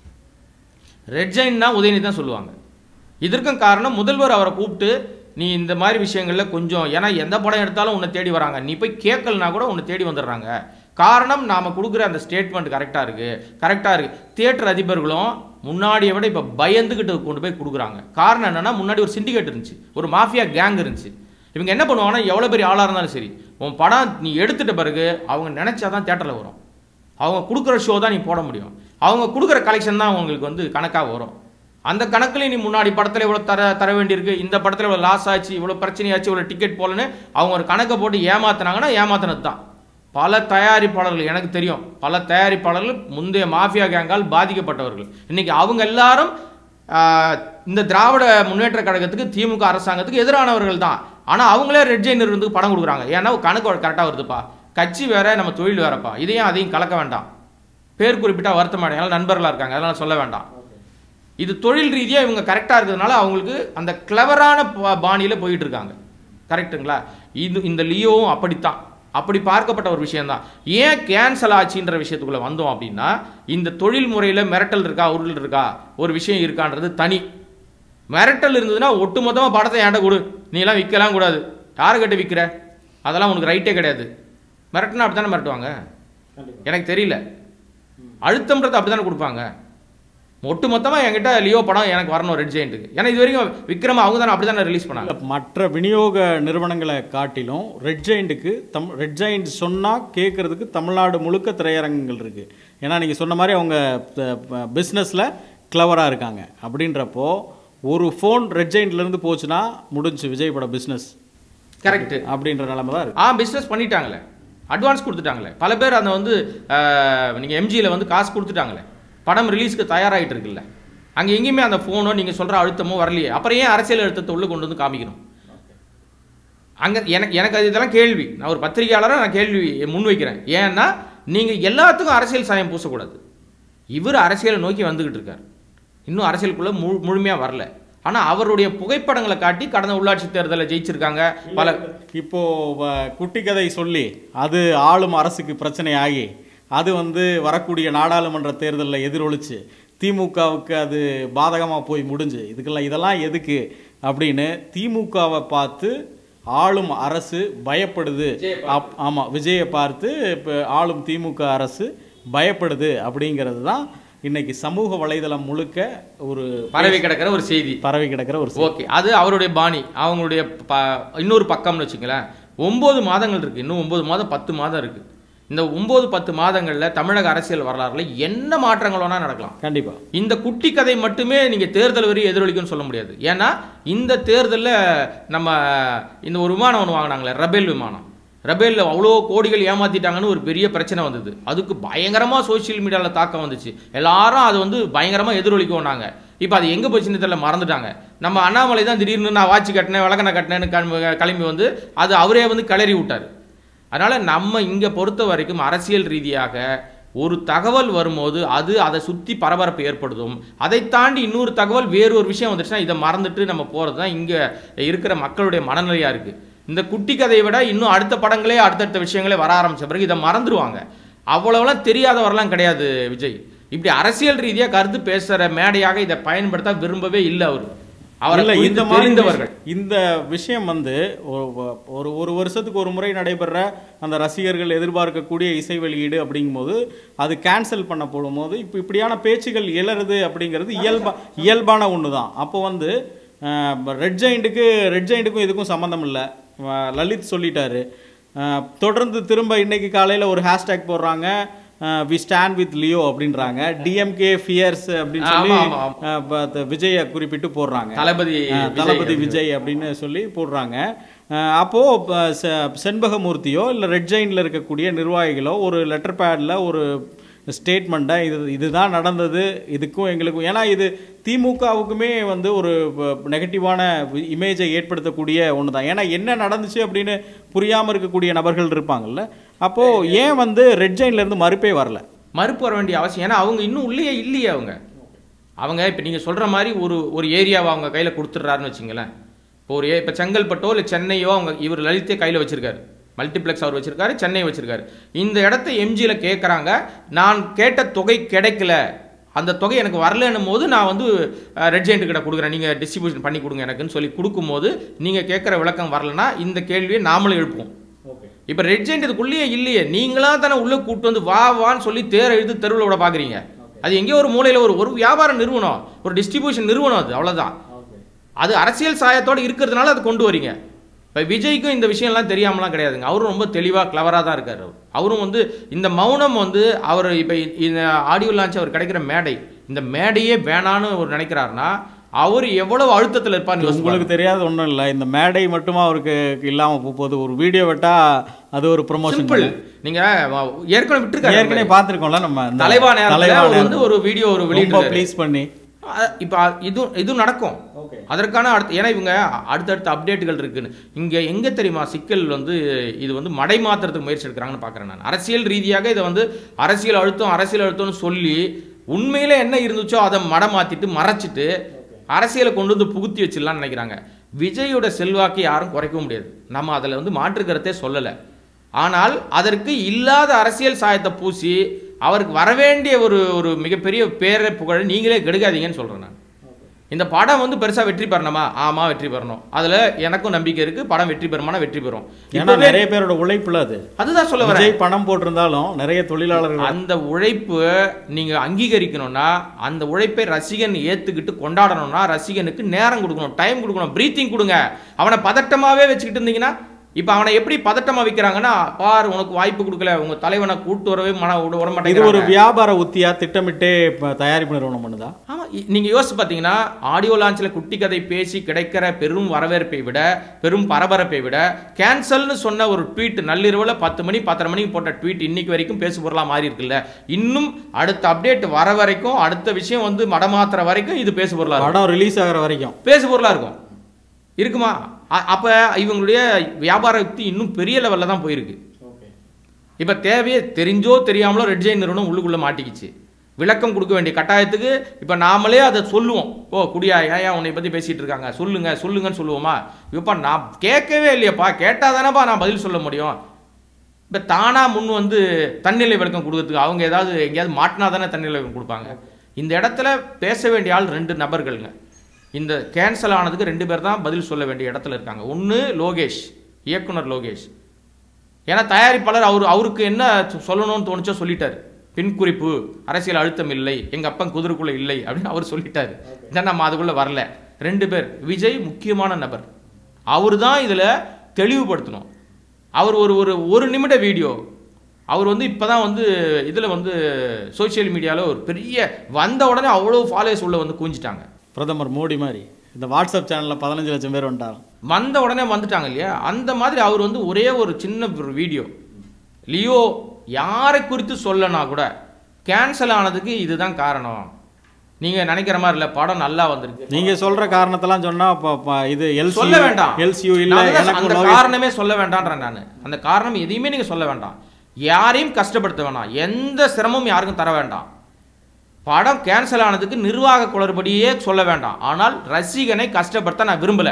ரெட் ஜெயின்னா உதயநிதி தான் சொல்லுவாங்க இதற்கும் காரணம் முதல்வர் அவரை கூப்பிட்டு நீ இந்த மாதிரி விஷயங்களில் கொஞ்சம் ஏன்னா எந்த படம் எடுத்தாலும் உன்னை தேடி வராங்க நீ போய் கேட்கலனா கூட உன்னை தேடி வந்துடுறாங்க காரணம் நாம் கொடுக்குற அந்த ஸ்டேட்மெண்ட் கரெக்டாக இருக்குது கரெக்டாக இருக்குது தியேட்டர் அதிபர்களும் முன்னாடியை விட இப்போ பயந்துக்கிட்டு கொண்டு போய் கொடுக்குறாங்க காரணம் என்னன்னா முன்னாடி ஒரு சிண்டிகேட் இருந்துச்சு ஒரு மாஃபியா கேங் இருந்துச்சு இவங்க என்ன பண்ணுவாங்கன்னா எவ்வளோ பெரிய ஆளாக இருந்தாலும் சரி உன் படம் நீ எடுத்துட்ட பிறகு அவங்க நினச்சா தான் தேட்டரில் வரும் அவங்க கொடுக்குற ஷோ தான் நீ போட முடியும் அவங்க கொடுக்குற கலெக்ஷன் தான் உங்களுக்கு வந்து கணக்காக வரும் அந்த கணக்குல நீ முன்னாடி படத்தில் இவ்வளோ தர தர வேண்டியிருக்கு இந்த படத்தில் இவ்வளோ லாஸ் ஆச்சு இவ்வளோ பிரச்சனையாச்சு இவ்வளோ டிக்கெட் போலன்னு அவங்க ஒரு கணக்கை போட்டு ஏமாத்துனாங்கன்னா ஏமாத்தினது தான் பல தயாரிப்பாளர்கள் எனக்கு தெரியும் பல தயாரிப்பாளர்கள் முந்தைய மாஃபியா கேங்கால் பாதிக்கப்பட்டவர்கள் இன்னைக்கு அவங்க எல்லாரும் ஆஹ், இந்த திராவிட முன்னேற்ற கழகத்துக்கு திமுக அரசாங்கத்துக்கு எதிரானவர்கள் தான் ஆனால் அவங்களே ரெட் ஜெயின் நிறுவனத்துக்கு படம் கொடுக்குறாங்க ஏன்னா கணக்கு கரெக்டாக வருதுப்பா கட்சி வேற நம்ம தொழில் வேறப்பா இதையும் அதையும் கலக்க வேண்டாம் பேர் குறிப்பிட்டா வருத்தமாட்டேன் எல்லாம் நண்பர்களாக இருக்காங்க அதெல்லாம் சொல்ல வேண்டாம் இது தொழில் ரீதியாக இவங்க கரெக்டாக இருக்கிறதுனால அவங்களுக்கு அந்த கிளவரான பாணியில் போயிட்டு இருக்காங்க கரெக்ட்டுங்களா இது இந்த லியோவும் அப்படித்தான் அப்படி பார்க்கப்பட்ட ஒரு விஷயம்தான் ஏன் கேன்சல் ஆச்சுன்ற விஷயத்துக்குள்ள வந்தோம் அப்படின்னா இந்த தொழில் முறையில் மிரட்டல் இருக்கா உருள் இருக்கா ஒரு விஷயம் இருக்கான்றது தனி மிரட்டல் இருந்ததுன்னா ஒட்டுமொத்தமாக படத்தை ஏன்ட கொடு நீலாம் விற்கலாம் கூடாது யாருக்கிட்ட விற்கிற அதெல்லாம் உனக்கு ரைட்டே கிடையாது மிரட்டினா அப்படி தானே மிரட்டுவாங்க எனக்கு தெரியல அழுத்தம்ன்றது அப்படி தானே கொடுப்பாங்க ஒட்டு மொத்தமாக என்கிட்ட லியோ படம் எனக்கு வரணும் ரெட் ஜெயிண்ட்டுக்கு ஏன்னா இது வரைக்கும் விக்ரம் அவங்க தானே அப்படி தானே ரிலீஸ் பண்ணாங்க மற்ற விநியோக நிறுவனங்களை காட்டிலும் ரெட் ஜெயிண்ட்டுக்கு தம் ரெட் ஜெயிண்ட் சொன்னால் கேட்குறதுக்கு தமிழ்நாடு முழுக்க திரையரங்குகள் இருக்குது ஏன்னா நீங்கள் சொன்ன மாதிரி அவங்க பிஸ்னஸில் கிளவராக இருக்காங்க அப்படின்றப்போ ஒரு ஃபோன் ரெட் ஜெயிண்ட்லேருந்து போச்சுன்னா முடிஞ்சு விஜய் பட பிஸ்னஸ் கரெக்ட் அப்படின்ற நிலைமை தான் இருக்கு ஆ பிஸ்னஸ் பண்ணிட்டாங்களே அட்வான்ஸ் கொடுத்துட்டாங்களே பல பேர் அந்த வந்து நீங்கள் எம்ஜியில் வந்து காசு கொடுத்துட்டாங்களே படம் ரிலீஸ்க்கு தயாராகிட்டு இருக்குல்ல அங்கே எங்கேயுமே அந்த ஃபோனோ நீங்கள் சொல்கிற அழுத்தமோ வரலையே அப்புறம் ஏன் அரசியல் அழுத்தத்தை உள்ள கொண்டு வந்து காமிக்கணும் அங்கே எனக்கு எனக்கு அது இதெல்லாம் கேள்வி நான் ஒரு பத்திரிகையாளராக நான் கேள்வி முன்வைக்கிறேன் ஏன்னா நீங்கள் எல்லாத்துக்கும் அரசியல் சாயம் பூசக்கூடாது இவர் அரசியலை நோக்கி வந்துக்கிட்டு இருக்கார் இன்னும் அரசியலுக்குள்ளே முழு முழுமையாக வரல ஆனால் அவருடைய புகைப்படங்களை காட்டி கடந்த உள்ளாட்சி தேர்தலில் ஜெயிச்சிருக்காங்க பல இப்போ வ- குட்டி கதை சொல்லி அது ஆளும் அரசுக்கு பிரச்சனை ஆகி அது வந்து வரக்கூடிய நாடாளுமன்ற தேர்தலில் எதிரொலிச்சு திமுகவுக்கு அது பாதகமாக போய் முடிஞ்சு இதுக்கெல்லாம் இதெல்லாம் எதுக்கு அப்படின்னு திமுகவை பார்த்து ஆளும் அரசு பயப்படுது அப் ஆமாம் விஜயை பார்த்து இப்போ ஆளும் திமுக அரசு பயப்படுது அப்படிங்கிறது தான் இன்னைக்கு சமூக வலைதளம் முழுக்க ஒரு பரவி கிடக்கிற ஒரு செய்தி பரவி கிடக்கிற ஒரு ஓகே அது அவருடைய பாணி அவங்களுடைய ப இன்னொரு பக்கம்னு வச்சுங்களேன் ஒம்பது மாதங்கள் இருக்கு இன்னும் ஒம்பது மாதம் பத்து மாதம் இருக்கு இந்த ஒன்பது பத்து மாதங்கள்ல தமிழக அரசியல் வரலாறுல என்ன மாற்றங்கள் வேணா நடக்கலாம் கண்டிப்பா இந்த குட்டி கதை மட்டுமே நீங்க தேர்தல் வரை எதிரொலிக்கும்னு சொல்ல முடியாது ஏன்னா இந்த தேர்தல்ல நம்ம இந்த ஒரு விமானம் ஒன்று வாங்கினாங்களே ரபேல் விமானம் ரபேல்ல அவ்வளோ கோடிகள் ஏமாத்திட்டாங்கன்னு ஒரு பெரிய பிரச்சனை வந்தது அதுக்கு பயங்கரமா சோஷியல் மீடியால தாக்கம் வந்துச்சு எல்லாரும் அது வந்து பயங்கரமா எதிரொலிக்கும்னாங்க இப்போ அது எங்க போச்சுன்னு தெரியல மறந்துட்டாங்க நம்ம அண்ணாமலை தான் திடீர்னு நான் வாட்சி கட்டினேன் விளக்கணை கட்டினேன்னு கிளம்பி- கிளம்பி வந்து அது அவரே வந்து கிளறி விட்டாரு அதனால நம்ம இங்க பொறுத்த வரைக்கும் அரசியல் ரீதியாக ஒரு தகவல் வரும்போது அது அதை சுற்றி பரபரப்பு ஏற்படுத்தும் அதை தாண்டி இன்னொரு தகவல் வேறு ஒரு விஷயம் வந்துச்சுன்னா இதை மறந்துட்டு நம்ம போகிறது தான் இங்கே இருக்கிற மக்களுடைய மனநிலையாக இருக்குது இந்த குட்டி கதையை விட இன்னும் அடுத்த படங்களே அடுத்தடுத்த விஷயங்களே வர ஆரம்பிச்ச பிறகு இதை மறந்துடுவாங்க அவ்வளோலாம் தெரியாதவரெல்லாம் கிடையாது விஜய் இப்படி அரசியல் ரீதியாக கருத்து பேசுகிற மேடையாக இதை பயன்படுத்த விரும்பவே இல்லை அவர் அவரை இல்ல குறித்து இந்த மாதிரி தெரிந்தவர்கள் விஷயம்- இந்த விஷயம் வந்து ஒரு- ஒரு ஒரு வருஷத்துக்கு ஒரு முறை நடைபெற அந்த ரசிகர்கள் எதிர்பார்க்கக்கூடிய இசை வெளியீடு அப்படிங்கும்போது அது கேன்சல் பண்ண போடும்போது இப்போ இப்படியான பேச்சுகள் எழறது அப்படிங்கிறது இயல்பா இயல்பான ஒன்று தான் அப்போ வந்து ரெட் ஜெயிண்ட்டுக்கு ரெட் ஜெயிண்ட்டுக்கும் இதுக்கும் சம்மந்தம் இல்லை லலித் சொல்லிட்டாரு அஹ், தொடர்ந்து திரும்ப இன்னைக்கு காலையில் ஒரு ஹேஷ்டேக் போடுறாங்க வி ஸ்டாண்ட் வித் லியோ அப்படின்றாங்க டிஎம்கே ஃபியர்ஸ் அப்படின்னு சொல்லி ஆமா, ஆமா, அஹ், ப- விஜய குறிப்பிட்டு போடுறாங்க தளபதி அஹ், விஜய் தளபதி விஜய் அப்படின்னு சொல்லி போடுறாங்க அஹ், அப்போ ப- செ- செண்பகமூர்த்தியோ இல்லை ரெட் ஜெயின்ல இருக்கக்கூடிய நிர்வாகிகளோ ஒரு லெட்டர் பேட்ல ஒரு ஸ்டேட்மெண்ட்டை இது இதுதான் நடந்தது இதுக்கும் எங்களுக்கும் ஏன்னா இது திமுகவுக்குமே வந்து ஒரு நெகட்டிவான இமேஜை ஏற்படுத்தக்கூடிய ஒன்று தான் ஏன்னா என்ன நடந்துச்சு அப்படின்னு புரியாமல் இருக்கக்கூடிய நபர்கள் இருப்பாங்கல்ல அப்போ ஏன் வந்து ரெட் ஜெயின்ல இருந்து மறுப்பே வரல மறுப்பு வர வேண்டிய அவசியம் ஏன்னா அவங்க இன்னும் உள்ளேயே இல்லையே அவங்க அவங்க இப்போ நீங்கள் சொல்கிற மாதிரி ஒரு ஒரு ஏரியாவை அவங்க கையில் கொடுத்துட்றாருன்னு வச்சுங்களேன் இப்போ ஒரு இப்போ செங்கல்பட்டோ இல்லை சென்னையோ அவங்க இவர் லலித்தே கையில் வச்சிருக்காரு மல்டிப்ளெக்ஸ் அவர் வச்சிருக்காரு சென்னை வச்சிருக்காரு இந்த இடத்த எம்ஜியில் கேட்குறாங்க நான் கேட்ட தொகை கிடைக்கல அந்த தொகை எனக்கு வரலன்னும் போது நான் வந்து ரெட் ஜெயிண்ட் கிட்ட கொடுக்குறேன் நீங்கள் டிஸ்ட்ரிபியூஷன் பண்ணி கொடுங்க எனக்குன்னு சொல்லி கொடுக்கும்போது நீங்கள் கேட்குற விளக்கம் வரலன்னா இந்த கேள்வியை நாமளும் எழுப்புவோம் இப்போ ரெட் ஜெயிண்ட் இதுக்குள்ளேயே இல்லையே நீங்களா தானே உள்ள கூட்டு வந்து வா வான்னு சொல்லி தேர எழுத்து தெருவில் விட பார்க்குறீங்க அது எங்கேயோ ஒரு மூலையில் ஒரு ஒரு வியாபார நிறுவனம் ஒரு டிஸ்ட்ரிபியூஷன் நிறுவனம் அது அவ்வளோதான் அது அரசியல் சாயத்தோட இருக்கிறதுனால அது கொண்டு வரீங்க இப்போ விஜய்க்கும் இந்த விஷயம்லாம் தெரியாமலாம் கிடையாதுங்க அவரும் ரொம்ப தெளிவாக கிளவராக தான் இருக்கார் அவர் அவரும் வந்து இந்த மௌனம் வந்து அவர் இப்போ இந்த ஆடியோ லான்ச் அவர் கிடைக்கிற மேடை இந்த மேடையே வேணான்னு அவர் நினைக்கிறாருன்னா அவர் எவ்வளவு அழுத்தத்தில் இருப்பார்னு யோசிச்சு உங்களுக்கு தெரியாத ஒன்றும் இல்லை இந்த மேடை மட்டுமா அவருக்கு இல்லாமல் போகுது ஒரு வீடியோ விட்டா அது ஒரு ப்ரொமோஷன் சிம்பிள் நீங்க வ- ஏற்கனவே விட்டுருக்காரு ஏற்கனவே பார்த்துருக்கோம்ல நம்ம இந்த தலைவா நேரத்துல தலைவா அவர் நேரம். வந்து ஒரு வீடியோ ஒரு ரொம்ப வெளியிட்டு ப்ளீஸ் பண்ணி இப்போ இது இது நடக்கும் அதற்கான அடுத்து ஏன்னா இவங்க அடுத்தடுத்த அப்டேட்டுகள் இருக்குன்னு இங்க எங்க தெரியுமா சிக்கல் வந்து இது வந்து மடை மாத்துறதுக்கு முயற்சி எடுக்கிறாங்கன்னு பார்க்குறேன் நான் அரசியல் ரீதியாக இதை வந்து அரசியல் அழுத்தம் அரசியல் அழுத்தம்னு சொல்லி உண்மையில என்ன இருந்துச்சோ அதை மடை மாத்திட்டு மறைச்சிட்டு அரசியலை கொண்டு வந்து புகுத்தி வச்சிடலாம்னு நினைக்கிறாங்க விஜயோட செல்வாக்கு யாரும் குறைக்க முடியாது நம்ம அதில் வந்து மாற்று கருத்தே சொல்லலை ஆனால் அதற்கு இல்லாத அரசியல் சாயத்தை பூசி அவருக்கு வரவேண்டிய ஒரு ஒரு மிகப்பெரிய பேரை புகழை நீங்களே கெடுக்காதீங்கன்னு சொல்கிறேன் நான் இந்த படம் வந்து பெருசாக வெற்றி பெறணுமா ஆமாம் வெற்றி பெறணும் அதில் எனக்கும் நம்பிக்கை இருக்குது படம் வெற்றி பெறுமானா வெற்றி பெறும் ஏன்னா இப்பவே- நிறைய பேரோட உழைப்புல அது அதுதான் சொல்ல வரேன் விஜய் பணம் போட்டிருந்தாலும் நிறைய தொழிலாளர்கள் அந்த உழைப்பு நீங்க அங்கீகரிக்கணும்னா அந்த உழைப்பை ரசிகன் ஏத்துக்கிட்டு கொண்டாடணும்னா ரசிகனுக்கு நேரம் கொடுக்கணும் டைம் கொடுக்கணும் பிரீத்திங் கொடுங்க அவனை பதட்டமாவே வச்சுக்கிட்டு இருந்தீங்கன்னா இப்ப அவனை எப்படி பதட்டமா வைக்கிறாங்கன்னா பார் உனக்கு வாய்ப்பு கொடுக்கல உங்க தலைவனை கூட்டு வரவே மன விட வர இது மாட்டேங்கிறாங்க ஒரு வியாபார உத்தியா திட்டமிட்டே இப்ப தயாரிப்பு நிறுவனம் பண்ணுதா ஆமா இ- நீங்க யோசிச்சு பாத்தீங்கன்னா ஆடியோ லான்ச்ல குட்டி கதை பேசி கிடைக்கிற பெரும் வரவேற்பை விட பெரும் பரபரப்பை விட கேன்சல்னு சொன்ன ஒரு ட்வீட் நள்ளிரவுல பத்து மணி பத்தரை மணிக்கு போட்ட ட்வீட் இன்னைக்கு வரைக்கும் பேசு பொருளா மாறி இருக்குல்ல இன்னும் அடுத்த அப்டேட் வர வரைக்கும் அடுத்த விஷயம் வந்து மடமாத்துற வரைக்கும் இது பேசு பொருளா இருக்கும் படம் ரிலீஸ் ஆகிற வரைக்கும் பேசு பொருளா இருக்கும் இருக்குமா அ- அப்ப இவங்களுடைய வியாபார யுக்தி இன்னும் பெரிய லெவல்ல தான் போயிருக்கு இப்ப தேவையே தெரிஞ்சோ தெரியாமலோ ரெட் ஜெயின் நிறுவனம் உள்ளுக்குள்ள மாட்டிக்கிச்சு விளக்கம் கொடுக்க வேண்டிய கட்டாயத்துக்கு இப்ப நாமளே அதை சொல்லுவோம் ஓ குடியா ஏன் உன்னை பத்தி பேசிட்டு இருக்காங்க சொல்லுங்க சொல்லுங்கன்னு சொல்லுவோமா இப்ப நான் கேட்கவே இல்லையப்பா கேட்டாதானப்பா நான் பதில் சொல்ல முடியும் இப்ப தானா முன் வந்து தன்னிலை விளக்கம் கொடுக்கறதுக்கு அவங்க ஏதாவது எங்கேயாவது மாட்டினா தானே தன்னிலை விளக்கம் கொடுப்பாங்க இந்த இடத்துல பேச வேண்டிய ஆள் ரெண்டு நபர்களுங்க இந்த கேன்சல் ஆனதுக்கு ரெண்டு பேர் தான் பதில் சொல்ல வேண்டிய இடத்துல இருக்காங்க ஒன்று லோகேஷ் இயக்குனர் லோகேஷ் ஏன்னா தயாரிப்பாளர் அவர் அவருக்கு என்ன சொ- சொல்லணும்னு தோணுச்சோ சொல்லிட்டாரு பின் குறிப்பு அரசியல் அழுத்தம் இல்லை எங்க அப்பன் குதிரைக்குள்ள இல்லை அப்படின்னு அவர் சொல்லிட்டாரு இதான் நம்ம அதுக்குள்ள வரல ரெண்டு பேர் விஜய் முக்கியமான நபர் அவர் தான் இதுல தெளிவுபடுத்தணும் அவர் ஒரு ஒரு ஒரு நிமிட வீடியோ அவர் வந்து இப்போ தான் வந்து இதில் வந்து சோஷியல் மீடியாவில் ஒரு பெரிய வந்த உடனே அவ்வளோ ஃபாலோவர்ஸ் உள்ள வந்து குஞ்சிட்டாங்க பிரதமர் மோடி மாதிரி இந்த வாட்ஸ்அப் சேனலில் பதினஞ்சு லட்சம் பேர் வந்துட்டாங்க வந்த உடனே வந்துட்டாங்க இல்லையா அந்த மாதிரி அவர் வந்து ஒரே ஒரு சின்ன ஒரு வீடியோ லியோ யாரை குறித்து சொல்லனா கூட கேன்சல் ஆனதுக்கு இதுதான் காரணம் நீங்கள் நினைக்கிற மாதிரி இல்லை படம் நல்லா வந்திருக்கு நீங்கள் சொல்கிற காரணத்தெல்லாம் சொன்னால் இப்போ இது எல்சி சொல்ல வேண்டாம் எல்சியூ இல்லை நான் தான் எனக்கு அந்த லோகேஷ் காரணமே சொல்ல வேண்டாம்ன்றேன் நான் அந்த காரணம் எதையுமே நீங்க சொல்ல வேண்டாம் யாரையும் கஷ்டப்படுத்த வேணாம் எந்த சிரமமும் யாருக்கும் தர வேண்டாம் படம் கேன்சல் ஆனதுக்கு நிர்வாக குளறுபடியே சொல்ல வேண்டாம் ஆனால் ரசிகனை கஷ்டப்படுத்த நான் விரும்பல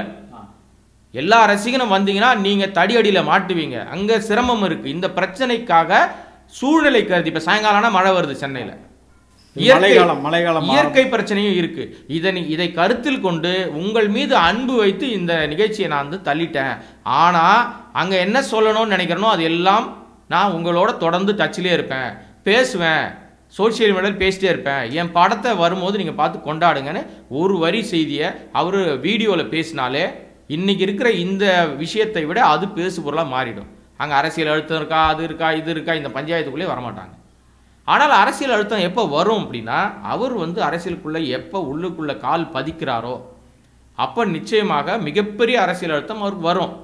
எல்லா ரசிகனும் வந்தீங்கன்னா நீங்க தடி அடியில மாட்டுவீங்க அங்க சிரமம் இருக்கு இந்த பிரச்சனைக்காக சூழ்நிலை கருதி இப்ப சாயங்காலம் ஆனா மழை வருது சென்னையில இயற்கை- மழைக்காலம் மழைக்காலம் இயற்கை பிரச்சனையும் இருக்கு இதனை இதை கருத்தில் கொண்டு உங்கள் மீது அன்பு வைத்து இந்த நிகழ்ச்சியை நான் வந்து தள்ளிட்டேன் ஆனா அங்க என்ன சொல்லணும்னு நினைக்கிறனோ அது எல்லாம் நான் உங்களோட தொடர்ந்து டச்சிலே இருப்பேன் பேசுவேன் சோஷியல் மீடியாவில் பேசிட்டே இருப்பேன் என் படத்தை வரும்போது நீங்கள் பார்த்து கொண்டாடுங்கன்னு ஒரு வரி செய்தியை அவர் வீடியோவில் பேசினாலே இன்னைக்கு இருக்கிற இந்த விஷயத்தை விட அது பேசு பொருளாக மாறிடும் அங்கே அரசியல் அழுத்தம் இருக்கா அது இருக்கா இது இருக்கா இந்த பஞ்சாயத்துக்குள்ளே வரமாட்டாங்க ஆனால் அரசியல் அழுத்தம் எப்போ வரும் அப்படின்னா அவர் வந்து அரசியலுக்குள்ள எப்போ உள்ளுக்குள்ள கால் பதிக்கிறாரோ அப்போ நிச்சயமாக மிகப்பெரிய அரசியல் அழுத்தம் அவருக்கு வரும்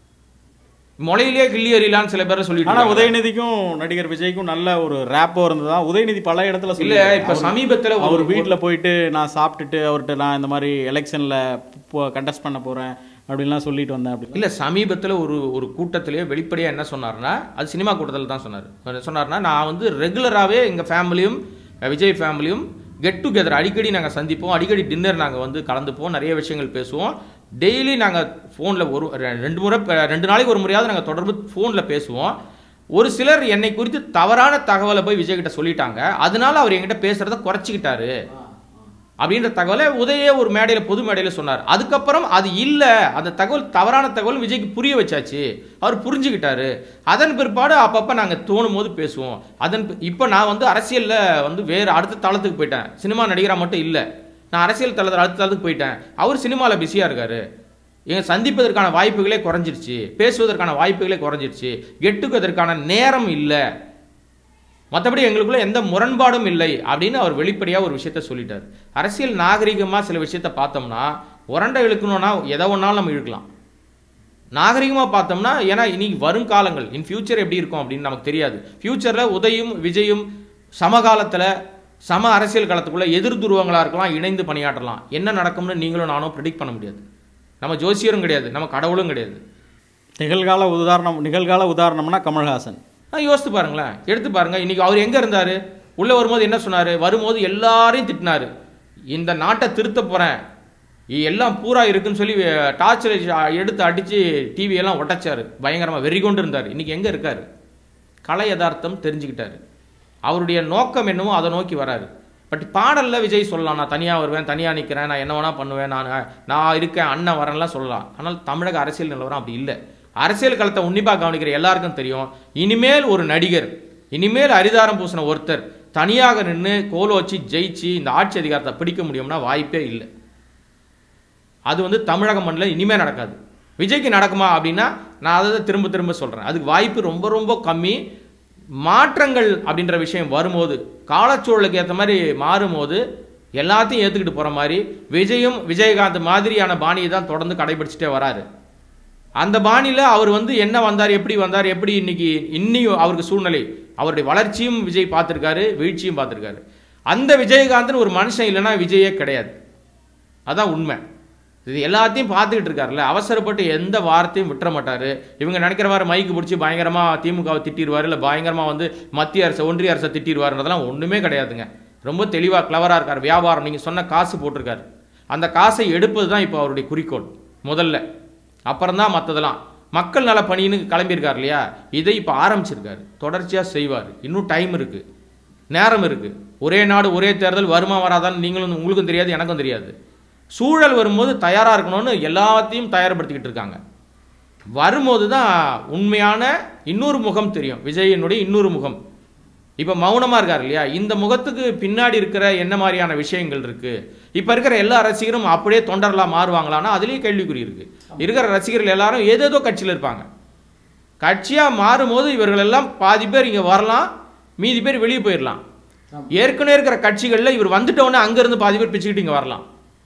முளையிலே கிள்ளி எறியலான்னு சில பேர் சொல்லிட்டு ஆனா இருக்காங்க. உதயநிதிக்கும் நடிகர் விஜய்க்கும் நல்ல ஒரு ரேப்போ இருந்ததா உதயநிதி பல இடத்துல இல்ல சொல்லி இப்ப சமீபத்துல ஒரு- அவர் வீட்ல போயிட்டு நான் சாப்பிட்டுட்டு அவர்கிட்ட நான் இந்த மாதிரி எலெக்ஷன்ல கண்டெஸ்ட் பண்ண போறேன் அப்படின்லாம் சொல்லிட்டு வந்தேன் அப்படி இல்ல சமீபத்துல ஒரு ஒரு கூட்டத்திலேயே வெளிப்படையா என்ன சொன்னார்னா அது சினிமா கூட்டத்தில் தான் சொன்னார் அவர் சொன்னார்னா நான் வந்து ரெகுலராகவே எங்க ஃபேமிலியும் விஜய் ஃபேமிலியும் கெட் டுகெதர் அடிக்கடி நாங்கள் சந்திப்போம் அடிக்கடி டின்னர் நாங்கள் வந்து கலந்துப்போம் நிறைய விஷயங்கள் பேசுவோம் டெய்லி நாங்கள் ஃபோனில் ஒரு ரெ- ரெண்டு முறை ப- ரெண்டு நாளைக்கு ஒரு முறையாவது நாங்கள் தொடர்பு ஃபோனில் பேசுவோம் ஒரு சிலர் என்னை குறித்து தவறான தகவலை போய் விஜய் கிட்ட சொல்லிட்டாங்க அதனால அவர் என்கிட்ட பேசுறத குறைச்சிக்கிட்டாரு அப்படின்ற தகவலை உதயே ஒரு மேடையில் பொது மேடையில் சொன்னார் அதுக்கப்புறம் அது இல்லை அந்த தகவல் தவறான தகவல் விஜய்க்கு புரிய வச்சாச்சு அவர் புரிஞ்சுக்கிட்டாரு அதன் பிற்பாடு அப்பப்போ நாங்கள் தோணும் போது பேசுவோம் அதன் இப்போ நான் வந்து அரசியலில் வந்து வேறு அடுத்த தளத்துக்கு போயிட்டேன் சினிமா நடிகராக மட்டும் இல்லை நான் அரசியல் தளத்தில் அடுத்த தளத்துக்கு போயிட்டேன் அவர் சினிமாவில் பிஸியாக இருக்காரு எங்க சந்திப்பதற்கான வாய்ப்புகளே குறைஞ்சிருச்சு பேசுவதற்கான வாய்ப்புகளே குறைஞ்சிருச்சு கெட்டுக்குவதற்கான நேரம் இல்லை மற்றபடி எங்களுக்குள்ள எந்த முரண்பாடும் இல்லை அப்படின்னு அவர் வெளிப்படையாக ஒரு விஷயத்த சொல்லிட்டார் அரசியல் நாகரிகமாக சில விஷயத்த பார்த்தோம்னா உரண்டை இழுக்கணும்னா எதை ஒன்றாலும் நம்ம இழுக்கலாம் நாகரிகமாக பார்த்தோம்னா ஏன்னா இனி வருங்காலங்கள் இன் ஃபியூச்சர் எப்படி இருக்கும் அப்படின்னு நமக்கு தெரியாது ஃபியூச்சரில் உதயும் விஜயும் சமகாலத்தில் சம அரசியல் காலத்துக்குள்ள எதிர் துருவங்களாக இருக்கலாம் இணைந்து பணியாற்றலாம் என்ன நடக்கும்னு நீங்களும் நானும் ப்ரிடிக்ட் பண்ண முடியாது நம்ம ஜோசியரும் கிடையாது நம்ம கடவுளும் கிடையாது நிகழ்கால உதாரணம் நிகழ்கால உதாரணம்னா கமல்ஹாசன் ஆ யோசித்து பாருங்களேன் எடுத்து பாருங்க இன்னைக்கு அவர் எங்க இருந்தாரு உள்ள வரும்போது என்ன சொன்னாரு வரும்போது எல்லாரையும் திட்டினாரு இந்த நாட்டை திருத்த போறேன் இ- எல்லாம் பூரா இருக்குன்னு சொல்லி டார்ச்சர் எடுத்து அடிச்சு டிவி எல்லாம் உடைச்சாரு பயங்கரமா வெறி கொண்டு இருந்தாரு இன்னைக்கு எங்க இருக்காரு கலை யதார்த்தம் தெரிஞ்சுக்கிட்டாரு அவருடைய நோக்கம் என்னவோ அதை நோக்கி வராரு பட் பாடல்ல விஜய் சொல்லலாம் நான் தனியா வருவேன் தனியா நிக்கிறேன் நான் என்ன வேணா பண்ணுவேன் நான் நான் இருக்கேன் அண்ணன் வரேன்லாம் சொல்லலாம் ஆனால் தமிழக அரசியல் நிலவரம் அப்படி இல்லை அரசியல் களத்தை உன்னிப்பாக கவனிக்கிற எல்லாருக்கும் தெரியும் இனிமேல் ஒரு நடிகர் இனிமேல் அரிதாரம் பூசின ஒருத்தர் தனியாக நின்று கோல வச்சு ஜெயிச்சு இந்த ஆட்சி அதிகாரத்தை பிடிக்க முடியும்னா வாய்ப்பே இல்லை அது வந்து தமிழக மண்ணில் இனிமே நடக்காது விஜய்க்கு நடக்குமா அப்படின்னா நான் அதை தான் திரும்ப திரும்ப சொல்கிறேன் அதுக்கு வாய்ப்பு ரொம்ப ரொம்ப கம்மி மாற்றங்கள் அப்படின்ற விஷயம் வரும்போது காலச்சூழலுக்கு ஏற்ற மாதிரி மாறும்போது எல்லாத்தையும் ஏற்றுக்கிட்டு போகிற மாதிரி விஜயும் விஜயகாந்த் மாதிரியான பாணியை தான் தொடர்ந்து கடைபிடிச்சிட்டே வராரு அந்த பாணியில் அவர் வந்து என்ன வந்தார் எப்படி வந்தார் எப்படி இன்னைக்கு இன்னியும் அவருக்கு சூழ்நிலை அவருடைய வளர்ச்சியும் விஜய் பார்த்துருக்காரு வீழ்ச்சியும் பார்த்துருக்காரு அந்த விஜயகாந்த்னு ஒரு மனுஷன் இல்லைன்னா விஜயே கிடையாது அதான் உண்மை இது எல்லாத்தையும் பார்த்துக்கிட்டு இருக்காருல்ல அவசரப்பட்டு எந்த வார்த்தையும் விட்டுற மாட்டாரு இவங்க நினைக்கிற மாதிரி மைக்கு பிடிச்சி பயங்கரமா திமுகவை திட்டிடுவாரு இல்லை பயங்கரமா வந்து மத்திய அரசு ஒன்றிய அரசை திட்டிடுவாருன்றதெல்லாம் ஒண்ணுமே கிடையாதுங்க ரொம்ப தெளிவா கிளவரா இருக்கார் வியாபாரம் நீங்க சொன்ன காசு போட்டிருக்காரு அந்த காசை எடுப்பது தான் இப்போ அவருடைய குறிக்கோள் முதல்ல அப்புறம் தான் மற்றதெல்லாம் மக்கள் நல பணின்னு கிளம்பியிருக்கார் இல்லையா இதை இப்போ ஆரம்பிச்சிருக்காரு தொடர்ச்சியாக செய்வார் இன்னும் டைம் இருக்கு நேரம் இருக்கு ஒரே நாடு ஒரே தேர்தல் வருமா வராதான்னு நீங்களும் உங்களுக்கும் தெரியாது எனக்கும் தெரியாது சூழல் வரும்போது தயாராக இருக்கணும்னு எல்லாத்தையும் தயார்படுத்திக்கிட்டு இருக்காங்க வரும்போது தான் உண்மையான இன்னொரு முகம் தெரியும் விஜயனுடைய இன்னொரு முகம் இப்போ மௌனமாக இருக்கார் இல்லையா இந்த முகத்துக்கு பின்னாடி இருக்கிற என்ன மாதிரியான விஷயங்கள் இருக்கு இப்போ இருக்கிற எல்லா ரசிகரும் அப்படியே தொண்டர்களாக மாறுவாங்களான்னா அதுலேயே கேள்விக்குறி இருக்கு இருக்கிற ரசிகர்கள் எல்லாரும் ஏதேதோ கட்சியில் இருப்பாங்க கட்சியாக மாறும்போது இவர்கள் எல்லாம் பாதி பேர் இங்கே வரலாம் மீதி பேர் வெளியே போயிடலாம் ஏற்கனவே இருக்கிற கட்சிகளில் இவர் வந்துட்டோன்னே அங்கேருந்து பாதி பேர் பிச்சுக்கிட்டு இங்கே வரலாம்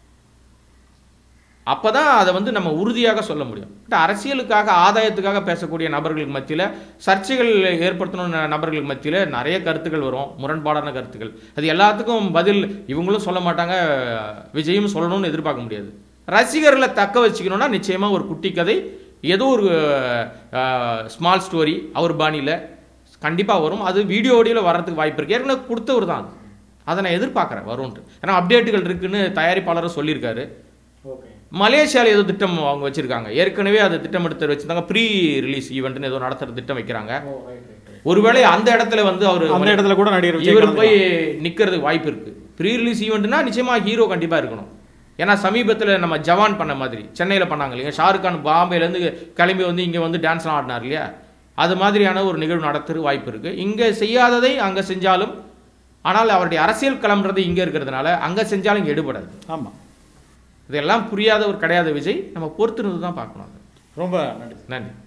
அப்போ தான் அதை வந்து நம்ம உறுதியாக சொல்ல முடியும் இந்த அரசியலுக்காக ஆதாயத்துக்காக பேசக்கூடிய நபர்களுக்கு மத்தியில் சர்ச்சைகள் ஏற்படுத்தணும் நபர்களுக்கு மத்தியில் நிறைய கருத்துக்கள் வரும் முரண்பாடான கருத்துக்கள் அது எல்லாத்துக்கும் பதில் இவங்களும் சொல்ல மாட்டாங்க விஜயும் சொல்லணும்னு எதிர்பார்க்க முடியாது ரசிகர்களை தக்க வச்சுக்கணும்னா நிச்சயமாக ஒரு குட்டி கதை ஏதோ ஒரு ஸ்மால் ஸ்டோரி அவர் பாணியில் கண்டிப்பாக வரும் அது வீடியோ ஆடியோவில் வர்றதுக்கு வாய்ப்பு இருக்குது ஏற்கனவே கொடுத்தவர் தான் அது அதை நான் எதிர்பார்க்குறேன் வரும்ன்ட்டு ஏன்னா அப்டேட்டுகள் இருக்குன்னு தயாரிப்பாளரும் சொல்லியிருக்காரு ஓகே மலேசியாவில் ஏதோ திட்டம் அவங்க வச்சிருக்காங்க ஏற்கனவே அது திட்டமெடுத்து வச்சிருந்தாங்க ப்ரீ ரிலீஸ் ஈவெண்ட்னு ஏதோ நடத்துற திட்டம் வைக்கிறாங்க ஒருவேளை அந்த இடத்துல வந்து அவர் அந்த இடத்துல கூட நடிகர் விஜய் இவர் கலந்துக்கலாம். போய் நிக்கிறதுக்கு வாய்ப்பு இருக்கு ப்ரீ ரிலீஸ் ஈவெண்ட்னா நிச்சயமா ஹீரோ கண்டிப்பா இருக்கணும் ஏன்னா சமீபத்தில் நம்ம ஜவான் பண்ண மாதிரி சென்னையில் பண்ணாங்க இல்லையா ஷாருக் கான் பாம்பேலேருந்து கிளம்பி வந்து இங்கே வந்து டான்ஸ்லாம் ஆடினார் இல்லையா அது மாதிரியான ஒரு நிகழ்வு நடத்துறதுக்கு வாய்ப்பு இருக்கு இங்கே செய்யாததை அங்கே செஞ்சாலும் ஆனால் அவருடைய அரசியல் களம்ன்றது இங்கே இருக்கிறதுனால அங்கே செஞ்சாலும் இங்கே எடுபடாது ஆமா இதெல்லாம் புரியாத ஒரு கிடையாது விஜய் நம்ம பொறுத்திருந்து தான் பார்க்கணும் அதை. ரொம்ப நன்றி நன்றி